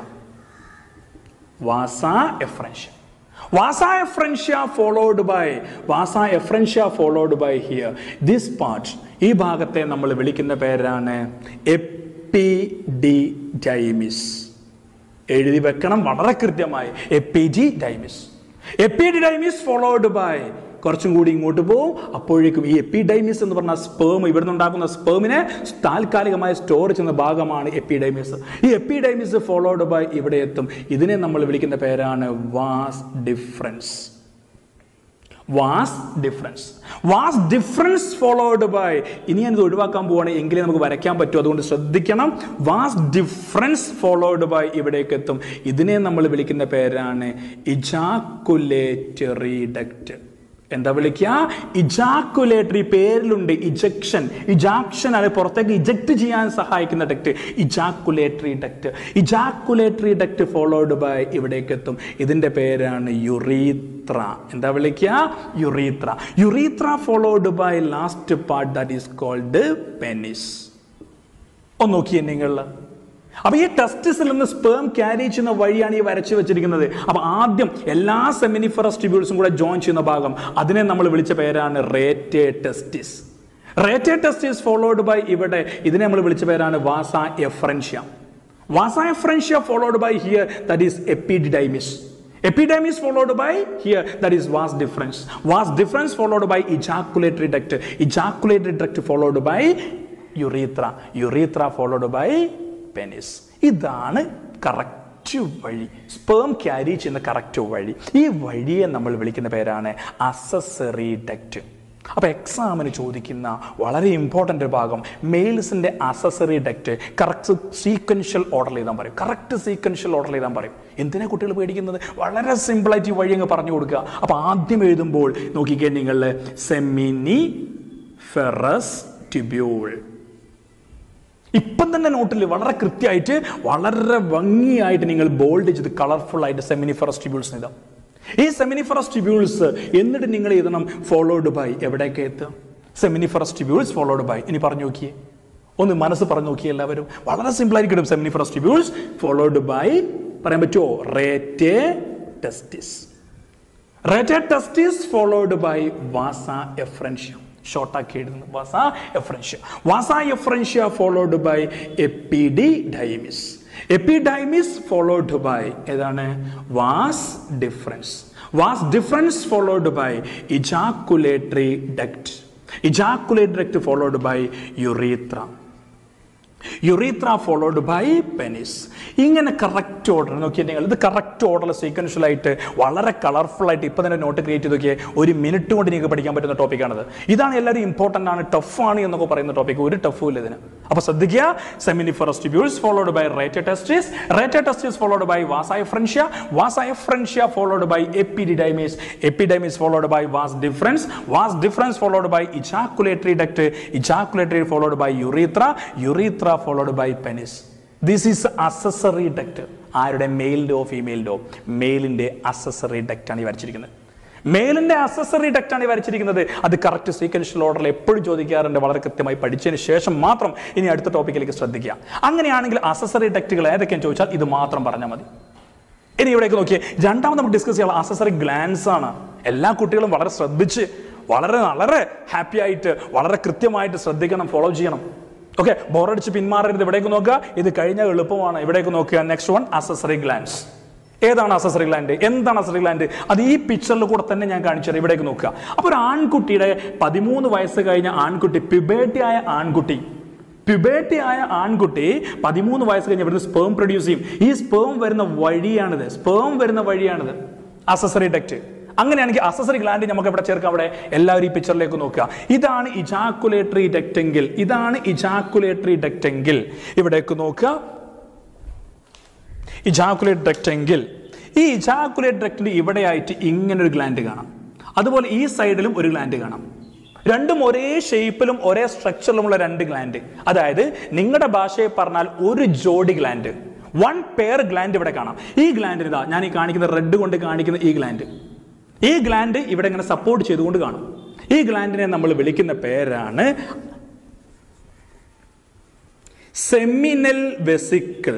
vasa efferentia vasa efferentia followed by vasa efferentia followed by here this part ഈ ഭാഗത്തെ നമ്മൾ വിളിക്കുന്ന പേരാണ് എപ്പിഡി ഡൈമിസ് എഴുതി വെക്കണം വളരെ കൃത്യമായി epididymis epididymis followed by കുറച്ചും കൂടി ഇങ്ങോട്ട് പോകും അപ്പോഴേക്കും ഈ എപ്പിഡൈമിസ് എന്ന് പറഞ്ഞ സ്പേം ഇവിടുന്ന് ഉണ്ടാക്കുന്ന സ്പേമിനെ താൽക്കാലികമായി സ്റ്റോർ ചെയ്യുന്ന ഭാഗമാണ് എപ്പിഡൈമിസ് ഈ എപ്പിഡൈമിസ് ഫോളോഡ് ബൈ ഇവിടെ എത്തും ഇതിനെ നമ്മൾ വിളിക്കുന്ന പേരാണ് vas deferens vas deferens vas deferens followed by ഇനി ഞാനിത് ഒഴിവാക്കാൻ പോവാണ് എങ്കിലേ നമുക്ക് വരയ്ക്കാൻ പറ്റൂ അതുകൊണ്ട് ശ്രദ്ധിക്കണം വാസ് ഡിഫറൻസ് ഫോളോഡ് ബൈ ഇവിടേക്ക് എത്തും ഇതിനെ നമ്മൾ വിളിക്കുന്ന പേരാണ് ഇജാക്കുലേറ്ററി ഡക്റ്റ് എന്താ വിളിക്കുക ഇജാക്കുലേറ്ററി പേരിലുണ്ട് ഇജക്ഷൻ ഇജാക്ഷൻ അത് പുറത്തേക്ക് ഇജക്ട് ചെയ്യാൻ സഹായിക്കുന്ന duct ejaculatory duct ejaculatory duct followed by ഇവിടേക്ക് എത്തും ഇതിന്റെ പേരാണ് യുറീത്ര എന്താ വിളിക്കുക urethra urethra followed by last part that is called penis ഒന്ന് നോക്കിയേ നിങ്ങൾ അപ്പൊ ഈ ടെസ്റ്റിസിൽ നിന്ന് സ്പേം ക്യാരി ചെയ്യുന്ന വഴിയാണ് ഈ വരച്ചു വെച്ചിരിക്കുന്നത് അപ്പൊ ആദ്യം എല്ലാ സെമിനിഫറസ് ട്യൂബ്യൂൾസും കൂടെ ജോയിൻ ചെയ്യുന്ന ഭാഗം അതിനെ നമ്മൾ വിളിച്ച പേരാണ് റേറ്റേ ടെസ്റ്റിസ് റേറ്റേ ടെസ്റ്റിസ് ഫോളോഡ് ബൈ ഇവിടെ ഇതിനെ നമ്മൾ വിളിച്ച പേരാണ് vasa efferentia vasa efferentia followed by here that is epididymis Epidermis followed by here that is vas difference. Vas difference followed by ejaculatory duct. Ejaculatory duct followed by urethra. Urethra followed by penis. ഇതാണ് correct വഴി sperm carry ചെയ്യുന്ന correct വഴി ഈ വഴിയെ നമ്മൾ വിളിക്കുന്ന പേരാണ് accessory duct അപ്പോൾ എക്സാമിന് ചോദിക്കുന്ന വളരെ ഇമ്പോർട്ടൻ്റ് ഒരു ഭാഗം മെയിൽസിൻ്റെ accessory duct correct sequential order ചെയ്താൽ പറയും കറക്റ്റ് സീക്വൻഷ്യൽ ഓർഡർ ചെയ്താൽ പറയും എന്തിനാ കുട്ടികൾ പേടിക്കുന്നത് വളരെ സിമ്പിളായിട്ട് ഈ വഴി അങ്ങ് പറഞ്ഞു കൊടുക്കുക അപ്പോൾ ആദ്യം എഴുതുമ്പോൾ നോക്കിക്കേ നിങ്ങൾ സെമിനി ഫെറസ് ട്യൂബ്യൂൾ ഇപ്പം തന്നെ നോട്ടിൽ വളരെ കൃത്യമായിട്ട് വളരെ ഭംഗിയായിട്ട് നിങ്ങൾ ബോൾഡ് ചെയ്ത് കളർഫുൾ ആയിട്ട് സെമിനിഫറസ് ട്യൂബ്യൂൾസ് എഴുതാം ഈ സെമിനിഫറസ് ട്യൂബ്യൂൾസ് എന്നിട്ട് നിങ്ങൾ എഴുതണം ഫോളോഡ് ബൈ എവിടേക്ക് എത്തുക സെമിനിഫറസ് ട്യൂബ്യൂൾസ് ഫോളോഡ് ബൈ ഇനി പറഞ്ഞു നോക്കിയേ ഒന്ന് മനസ്സ് പറഞ്ഞു നോക്കിയേ എല്ലാവരും വളരെ സിമ്പിൾ ആയിരിക്കും സെമിനിഫറസ് ട്യൂബ്യൂൾസ് ഫോളോഡ് ബൈ പറയാൻ പറ്റുമോ റേറ്റേ ടെസ്റ്റിസ് റേറ്റേ ടെസ്റ്റിസ് ഫോളോഡ് ബൈ വാസ എഫ്രൻഷ്യ ഷോർട്ടാക്കി എഴുതുന്നു vasa efferentia vasa efferentia followed by epididymis epididymis followed by ഏതാണ് vas deferens vas deferens followed by ejaculatory duct ejaculatory duct followed by urethra urethra followed by penis ഇങ്ങനെ correct order നോക്കിയാൽ നിങ്ങൾ ഇത് correct ഓർഡറിൽ sequential ആയിട്ട് വളരെ colourful ആയിട്ട് ഇപ്പം തന്നെ നോട്ട് ക്രിയേറ്റ് ചെയ്ത് നോക്കിയാൽ ഒരു മിനിറ്റ് കൊണ്ട് നിങ്ങൾക്ക് പഠിക്കാൻ പറ്റുന്ന ടോപ്പിക്കാണത് ഇതാണ് എല്ലാവരും ഇമ്പോർട്ടൻ്റ് ആണ് ടഫ് ആണ് എന്നൊക്കെ പറയുന്ന ടോപ്പിക് ഒരു ടഫും ഇല്ല ഇതിന് അപ്പോൾ ശ്രദ്ധിക്കുക seminiferous tubules followed by rete testis rete testis followed by vasa efferentia vasa efferentia followed by epididymis epididymis followed by vas deferens vas deferens followed by ejaculatory duct ejaculatory followed by urethra urethra followed by penis this is accessory duct ആരുടെ മെയിലിൻ്റെയോ ഫീമെയിലിൻ്റെയോ മെയിലിൻ്റെ accessory ഡക്റ്റാണ് ഈ വരച്ചിരിക്കുന്നത് മെയിലിൻ്റെ accessory ഡക്റ്റാണ് ഈ വരച്ചിരിക്കുന്നത് അത് correct sequential ഓർഡറിൽ എപ്പോഴും ചോദിക്കാറുണ്ട് വളരെ കൃത്യമായി പഠിച്ചതിന് ശേഷം മാത്രം ഇനി അടുത്ത ടോപ്പിക്കിലേക്ക് ശ്രദ്ധിക്കുക അങ്ങനെയാണെങ്കിൽ അസസറി ഡക്റ്റുകൾ ഏതൊക്കെയാണെന്ന് ചോദിച്ചാൽ ഇത് മാത്രം പറഞ്ഞാൽ മതി ഇനി ഇവിടേക്ക് നോക്കിയേ രണ്ടാമത് നമുക്ക് ഡിസ്കസ് ചെയ്യാനുള്ള അസസറി ഗ്ലാൻസ് ആണ് എല്ലാ കുട്ടികളും വളരെ ശ്രദ്ധിച്ച് വളരെ വളരെ ഹാപ്പി ആയിട്ട് വളരെ കൃത്യമായിട്ട് ശ്രദ്ധിക്കണം ഫോളോ ചെയ്യണം ഓക്കെ ബോറടിച്ച് പിന്മാറരുത് ഇവിടേക്ക് നോക്കുക ഇത് കഴിഞ്ഞ എളുപ്പമാണ് ഇവിടേക്ക് നോക്കുക നെക്സ്റ്റ് വൺ അസസറി ഗ്ലാൻസ് ഏതാണ് അസസറി ഗ്ലാൻഡ് എന്താണ് അസസറി ഗ്ലാൻഡ് അത് ഈ പിക്ചറിൽ കൂടെ തന്നെ ഞാൻ കാണിച്ചത് ഇവിടേക്ക് നോക്കുക അപ്പോൾ ഒരു ആൺകുട്ടിയുടെ പതിമൂന്ന് വയസ്സ് കഴിഞ്ഞ ആൺകുട്ടി പ്യുബേർട്ടി ആയ ആൺകുട്ടി പ്യുബേർട്ടി ആയ ആൺകുട്ടി പതിമൂന്ന് വയസ്സ് കഴിഞ്ഞ് ഇവിടുന്ന് സ്പേം പ്രൊഡ്യൂസ് ചെയ്യും ഈ സ്പേം വരുന്ന വഴിയാണിത് സ്പേം വരുന്ന വഴിയാണിത് അസസറി ഡക്റ്റ് അങ്ങനെയാണെങ്കിൽ അസസറി ഗ്ലാൻഡ് നമുക്ക് എവിടെ ചേർക്കാം അവിടെ എല്ലാവരും ഈ പിക്ചറിലേക്ക് നോക്കുക ഇതാണ് ഇജാക്കുലേറ്ററി ഡക്റ്റെങ്കിൽ ഇതാണ് ഇജാക്കുലേറ്ററി ഡക്റ്റെങ്കിൽ ഇവിടേക്ക് നോക്കുക ഇജാക്കുലേറ്റ് ഡക്റ്റെങ്കിൽ ഈ ഇജാക്കുലേറ്റ് ഡക്റ്റിന്റെ ഇവിടെയായിട്ട് ഇങ്ങനെ ഒരു ഗ്ലാൻഡ് കാണാം അതുപോലെ ഈ സൈഡിലും ഒരു ഗ്ലാൻഡ് കാണാം രണ്ടും ഒരേ ഷേപ്പിലും ഒരേ സ്ട്രക്ചറിലുമുള്ള രണ്ട് ഗ്ലാൻഡ് അതായത് നിങ്ങളുടെ ഭാഷയിൽ പറഞ്ഞാൽ ഒരു ജോഡി ഗ്ലാൻഡ് വൺ പെയർ ഗ്ലാൻഡ് ഇവിടെ കാണാം ഈ ഗ്ലാൻഡിന് ഇതാ ഞാൻ ഈ കാണിക്കുന്ന റെഡ് കൊണ്ട് കാണിക്കുന്ന ഈ ഗ്ലാൻഡ് ഈ ഗ്ലാൻഡ് ഇവിടെ ഇങ്ങനെ സപ്പോർട്ട് ചെയ്തുകൊണ്ട് കാണും ഈ ഗ്ലാൻഡിനെ നമ്മൾ വിളിക്കുന്ന പേരാണ് സെമിനൽ വെസിക്കിൾ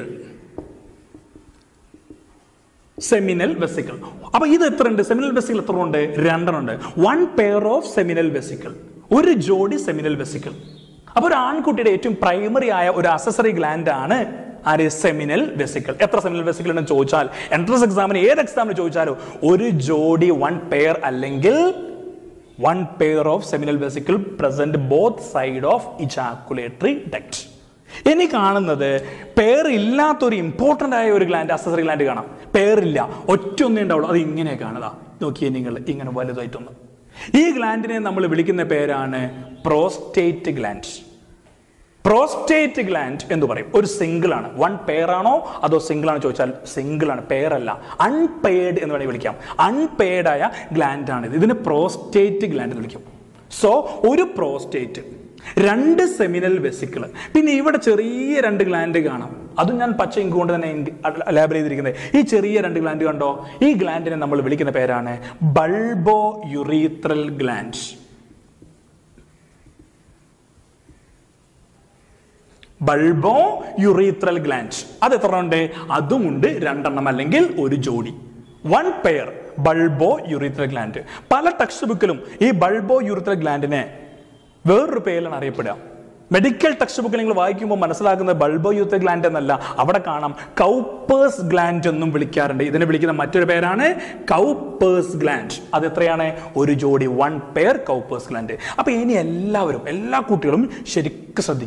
സെമിനൽ വെസിക്കിൾ അപ്പൊ ഇത് എത്ര ഉണ്ട് സെമിനൽ വെസിക്കിൾ എത്ര ഉണ്ട് രണ്ടെണ്ണം ഉണ്ട് one pair of seminal vesicle ഒരു ജോഡി സെമിനൽ വെസിക്കിൾ അപ്പൊ ഒരു ആൺകുട്ടിയുടെ ഏറ്റവും പ്രൈമറി ആയ ഒരു അസസറി ഗ്ലാൻഡ് ആണ് ആര് സെമിനൽ വെസിക്കിൾ എത്ര സെമിനൽ വെസിക്കിൾ ഉണ്ടെന്ന് ചോദിച്ചാൽ എൻട്രൻസ് എക്സാമിന് ഏത് എക്സാമിന് ചോദിച്ചാലും ഒരു ജോഡി വൺ പെയർ അല്ലെങ്കിൽ one pair of seminal vesicle present both side of ejaculatory duct ഇനി കാണുന്നത് പെയർ ഇല്ലാത്തൊരു ഇമ്പോർട്ടൻ്റ് ആയ ഒരു ഗ്ലാൻഡ് അസസറി ഗ്ലാൻഡ് കാണാം പെയറില്ല ഒറ്റ ഒന്നേ ഉണ്ടാവുള്ളൂ അത് ഇങ്ങനെ കാണുക നോക്കിയേ നിങ്ങൾ ഇങ്ങനെ വലുതായിട്ടൊന്ന് ഈ ഗ്ലാൻഡിനെ നമ്മൾ വിളിക്കുന്ന പേരാണ് പ്രോസ്റ്റേറ്റ് ഗ്ലാൻഡ് പ്രോസ്റ്റേറ്റ് ഗ്ലാൻഡ് എന്ന് പറയും ഒരു സിംഗിൾ ആണ് വൺ പെയർ ആണോ അതോ സിംഗിൾ ആണോ ചോദിച്ചാൽ സിംഗിൾ ആണ് പെയർ അല്ല അൺപെയർഡ് എന്ന് വേണമെങ്കിൽ വിളിക്കാം അൺപെയർഡ് ആയ ഗ്ലാൻഡ് ആണ് ഇത് ഇതിന് പ്രോസ്റ്റേറ്റ് ഗ്ലാൻഡ് എന്ന് വിളിക്കും സോ ഒരു പ്രോസ്റ്റേറ്റ് രണ്ട് സെമിനൽ വെസിക്കിൾ പിന്നെ ഇവിടെ ചെറിയ രണ്ട് ഗ്ലാൻഡ് കാണാം അതും ഞാൻ പച്ച ഇങ്ക് കൊണ്ട് തന്നെ ലേബൽ ചെയ്തിരിക്കുന്നത് ഈ ചെറിയ രണ്ട് ഗ്ലാൻഡ് കണ്ടോ ഈ ഗ്ലാൻഡിനെ നമ്മൾ വിളിക്കുന്ന പേരാണ് bulbo urethral gland bulbo urethral gland അത് എത്ര ഉണ്ട് അതുമുണ്ട് രണ്ടെണ്ണം അല്ലെങ്കിൽ ഒരു ജോഡി one pair bulbo urethral gland പല ടെക്സ്റ്റ് ബുക്കിലും ഈ ബൾബോ യുറീത്രൽ ഗ്ലാൻഡിനെ വേറൊരു പേരിലാണ് അറിയപ്പെടുക മെഡിക്കൽ ടെക്സ്റ്റ് ബുക്ക് നിങ്ങൾ വായിക്കുമ്പോൾ മനസ്സിലാക്കുന്നത് ബൾബോ യൂത്ത് ഗ്ലാൻഡ് എന്നല്ല അവിടെ കാണാം കൗപ്പേഴ്സ് ഗ്ലാൻഡ് എന്നും വിളിക്കാറുണ്ട് ഇതിനെ വിളിക്കുന്ന മറ്റൊരു പേരാണ് കൗപ്പേഴ്സ് ഗ്ലാൻഡ് അത് എത്രയാണ് ഒരു ജോഡി വൺ പെയർ കൗപ്പേഴ്സ് ഗ്ലാൻഡ് അപ്പൊ ഇനി എല്ലാവരും എല്ലാ കുട്ടികളും ശരിക്കും ശ്രദ്ധിക്കാം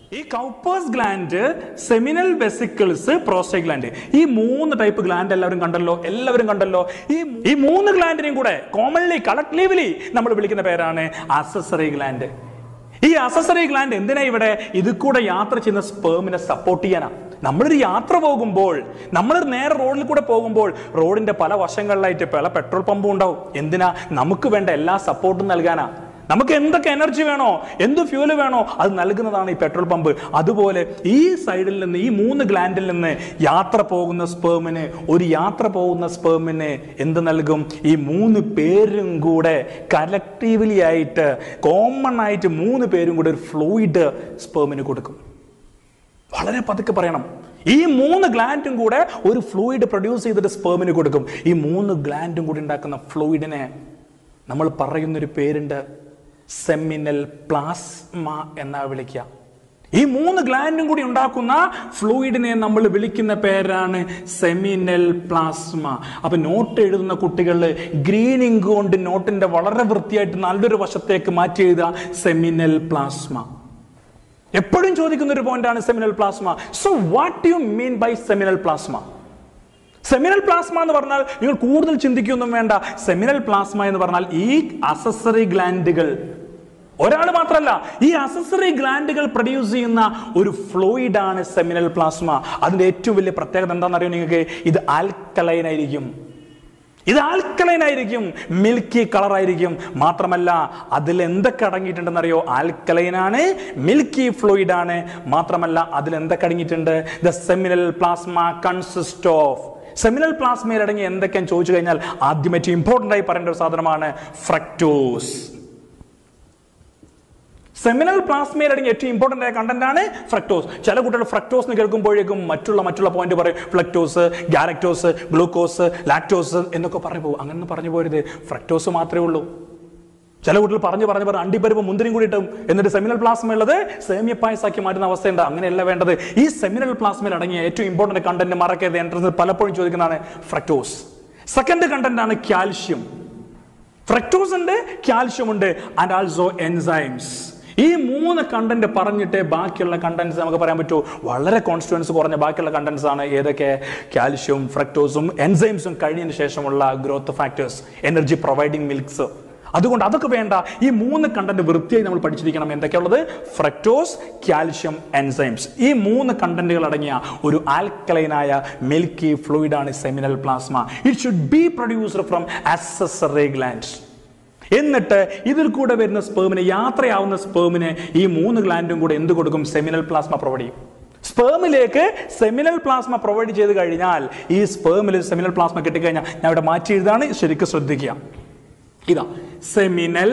ഈ Cowper's gland seminal vesicles prostate gland ഈ മൂന്ന് ടൈപ്പ് ഗ്ലാൻഡ് എല്ലാവരും കണ്ടല്ലോ എല്ലാവരും കണ്ടല്ലോ ഈ ഈ മൂന്ന് ഗ്ലാൻഡിനെയും കൂടെ കോമൺലി കളക്റ്റീവ്ലി നമ്മൾ വിളിക്കുന്ന പേരാണ് അസസറി ഗ്ലാൻഡ് ഈ അസസറി ഗ്ലാൻഡ് എന്തിനാ ഇവിടെ ഇത് കൂടെ യാത്ര ചെയ്യുന്ന സ്പേമിനെ സപ്പോർട്ട് ചെയ്യാനാ നമ്മളൊരു യാത്ര പോകുമ്പോൾ നമ്മൾ നേരെ റോഡിൽ കൂടെ പോകുമ്പോൾ റോഡിന്റെ പല വശങ്ങളിലായിട്ട് പല പെട്രോൾ പമ്പും ഉണ്ടാവും എന്തിനാ നമുക്ക് വേണ്ട എല്ലാ സപ്പോർട്ടും നൽകാനാ നമുക്ക് എന്തൊക്കെ എനർജി വേണോ എന്ത് ഫ്യൂല് വേണോ അത് നൽകുന്നതാണ് ഈ പെട്രോൾ പമ്പ് അതുപോലെ ഈ സൈഡിൽ നിന്ന് ഈ മൂന്ന് ഗ്ലാൻഡിൽ നിന്ന് യാത്ര പോകുന്ന സ്പേമിന് ഒരു യാത്ര പോകുന്ന സ്പേമിന് എന്ത് നൽകും ഈ മൂന്ന് പേരും കൂടെ കലക്റ്റീവ്ലി ആയിട്ട് കോമൺ ആയിട്ട് മൂന്ന് പേരും കൂടെ ഒരു ഫ്ലൂയിഡ് സ്പേമിന് കൊടുക്കും വളരെ പതുക്കെ പറയണം ഈ മൂന്ന് ഗ്ലാൻഡും കൂടെ ഒരു ഫ്ലൂയിഡ് പ്രൊഡ്യൂസ് ചെയ്തിട്ട് സ്പേമിന് കൊടുക്കും ഈ മൂന്ന് ഗ്ലാൻഡും കൂടി ഉണ്ടാക്കുന്ന ഫ്ലൂയിഡിനെ നമ്മൾ പറയുന്നൊരു പേരുണ്ട് സെമിനൽ പ്ലാസ്മ എന്നാ വിളിക്കുക ഈ മൂന്ന് ഗ്ലാൻഡും കൂടി ഉണ്ടാക്കുന്ന ഫ്ലൂയിഡിനെ നമ്മൾ വിളിക്കുന്ന പേരാണ് സെമിനൽ പ്ലാസ്മ അപ്പൊ നോട്ട് എഴുതുന്ന കുട്ടികൾ ഗ്രീൻ ഇങ്ക് കൊണ്ട് നോട്ടിന്റെ വളരെ വൃത്തിയായിട്ട് നല്ലൊരു വശത്തേക്ക് മാറ്റി എഴുതുക സെമിനൽ പ്ലാസ്മ എപ്പോഴും ചോദിക്കുന്ന ഒരു പോയിന്റാണ് seminal plasma so what you mean by seminal plasma seminal plasma എന്ന് പറഞ്ഞാൽ നിങ്ങൾ കൂടുതൽ ചിന്തിക്കൊന്നും വേണ്ട സെമിനൽ പ്ലാസ്മ എന്ന് പറഞ്ഞാൽ ഈ അസസറി ഗ്ലാൻഡുകൾ ഒരാൾ മാത്രമല്ല ഈ അസസറി ഗ്ലാൻഡുകൾ പ്രൊഡ്യൂസ് ചെയ്യുന്ന ഒരു ഫ്ലൂയിഡ് ആണ് സെമിനൽ പ്ലാസ്മ അതിന്റെ ഏറ്റവും വലിയ പ്രത്യേകത എന്താണെന്ന് അറിയോ നിങ്ങൾക്ക് ഇത് ആൽക്കലൈൻ ആയിരിക്കും ഇത് ആൽക്കലൈൻ ആയിരിക്കും മിൽക്കി കളർ ആയിരിക്കും മാത്രമല്ല അതിൽ എന്തൊക്കെ അടങ്ങിയിട്ടുണ്ടെന്ന് അറിയോ ആൽക്കലൈൻ ആണ് മിൽക്കി ഫ്ലൂയിഡ് ആണ് മാത്രമല്ല അതിൽ എന്തൊക്കെ അടങ്ങിയിട്ടുണ്ട് the seminal plasma consist of seminal പ്ലാസ്മയിൽ അടങ്ങി എന്തൊക്കെയാന്ന് ചോദിച്ചു കഴിഞ്ഞാൽ ആദ്യമായിട്ട് ഇമ്പോർട്ടൻ്റ് ആയി പറയേണ്ട ഒരു സാധനമാണ് ഫ്രക്ടോസ് സെമിനൽ പ്ലാസ്മയിൽ അടങ്ങിയ ഏറ്റവും ഇമ്പോർട്ടൻ്റ് ആയ കണ്ടന്റ് ആണ് ഫ്രക്ടോസ് ചില കുട്ടികൾ ഫ്രക്ടോസ് എന്ന് കേൾക്കുമ്പോഴേക്കും മറ്റുള്ള മറ്റുള്ള പോയിന്റ് പറയും ഫ്ലക്ടോസ് ഗാലക്ടോസ് ഗ്ലൂക്കോസ് ലാക്ടോസ് എന്നൊക്കെ പറഞ്ഞു പോകും അങ്ങനെ പറഞ്ഞു പോരുത് ഫ്രക്ടോസ് മാത്രമേ ഉള്ളൂ ചില കുട്ടികൾ പറഞ്ഞു പറഞ്ഞു പറഞ്ഞു അണ്ടിപ്പരിപ്പ് മുന്തിരിയും കൂടി ഇട്ടും എന്നിട്ട് സെമിനൽ പ്ലാസ്മ ഉള്ളത് സേമിയ പായസാക്കി മാറ്റുന്ന അവസ്ഥയുണ്ട് അങ്ങനെയല്ല വേണ്ടത് ഈ സെമിനൽ പ്ലാസ്മയിൽ അടങ്ങിയ ഏറ്റവും ഇമ്പോർട്ടന്റ് കണ്ടന്റ് മറക്കരുത് എൻട്രൻസ് പലപ്പോഴും ചോദിക്കുന്നതാണ് ഫ്രക്ടോസ് സെക്കൻഡ് കണ്ടന്റ് ആണ് കാൽഷ്യം ഫ്രക്ടോസ് ഉണ്ട് കാൽഷ്യം ഉണ്ട് ആൻഡ് ആൾസോ എൻസൈംസ് ഈ മൂന്ന് കണ്ടന്റ് പറഞ്ഞിട്ട് ബാക്കിയുള്ള കണ്ടന്റ്സ് നമുക്ക് പറയാൻ പറ്റൂ വളരെ കോൺസ്റ്റുവൻസ് കുറഞ്ഞ ബാക്കിയുള്ള കണ്ടന്റ്സ് ആണ് ഏതൊക്കെ കാൽഷ്യവും ഫ്രക്ടോസും എൻസൈംസും കഴിഞ്ഞതിന് ശേഷമുള്ള growth factors energy providing milks അതുകൊണ്ട് അതൊക്കെ വേണ്ട ഈ മൂന്ന് കണ്ടന്റ് വൃത്തിയായി നമ്മൾ പഠിച്ചിരിക്കണം എന്തൊക്കെയുള്ളത് ഫ്രക്ടോസ് കാൽഷ്യം എൻസൈംസ് ഈ മൂന്ന് കണ്ടന്റുകൾ അടങ്ങിയ ഒരു ആൽക്കലൈനായ മിൽക്കി ഫ്ലൂയിഡ് ആണ് seminal plasma it should be produced from accessory glands എന്നിട്ട് ഇതിൽ കൂടെ വരുന്ന സ്പേമിന് യാത്രയാവുന്ന സ്പേമിന് ഈ മൂന്ന് ഗ്ലാൻഡും കൂടെ എന്ത് കൊടുക്കും സെമിനൽ പ്ലാസ്മ പ്രൊവൈഡ് ചെയ്യും സ്പേമിലേക്ക് സെമിനൽ പ്ലാസ്മ പ്രൊവൈഡ് ചെയ്ത് കഴിഞ്ഞാൽ ഈ സ്പേമിൽ സെമിനൽ പ്ലാസ്മ കിട്ടിക്കഴിഞ്ഞാൽ ഞാൻ ഇവിടെ മാറ്റി എഴുതാണ് ശരിക്കും ശ്രദ്ധിക്കുക ഇതാ സെമിനൽ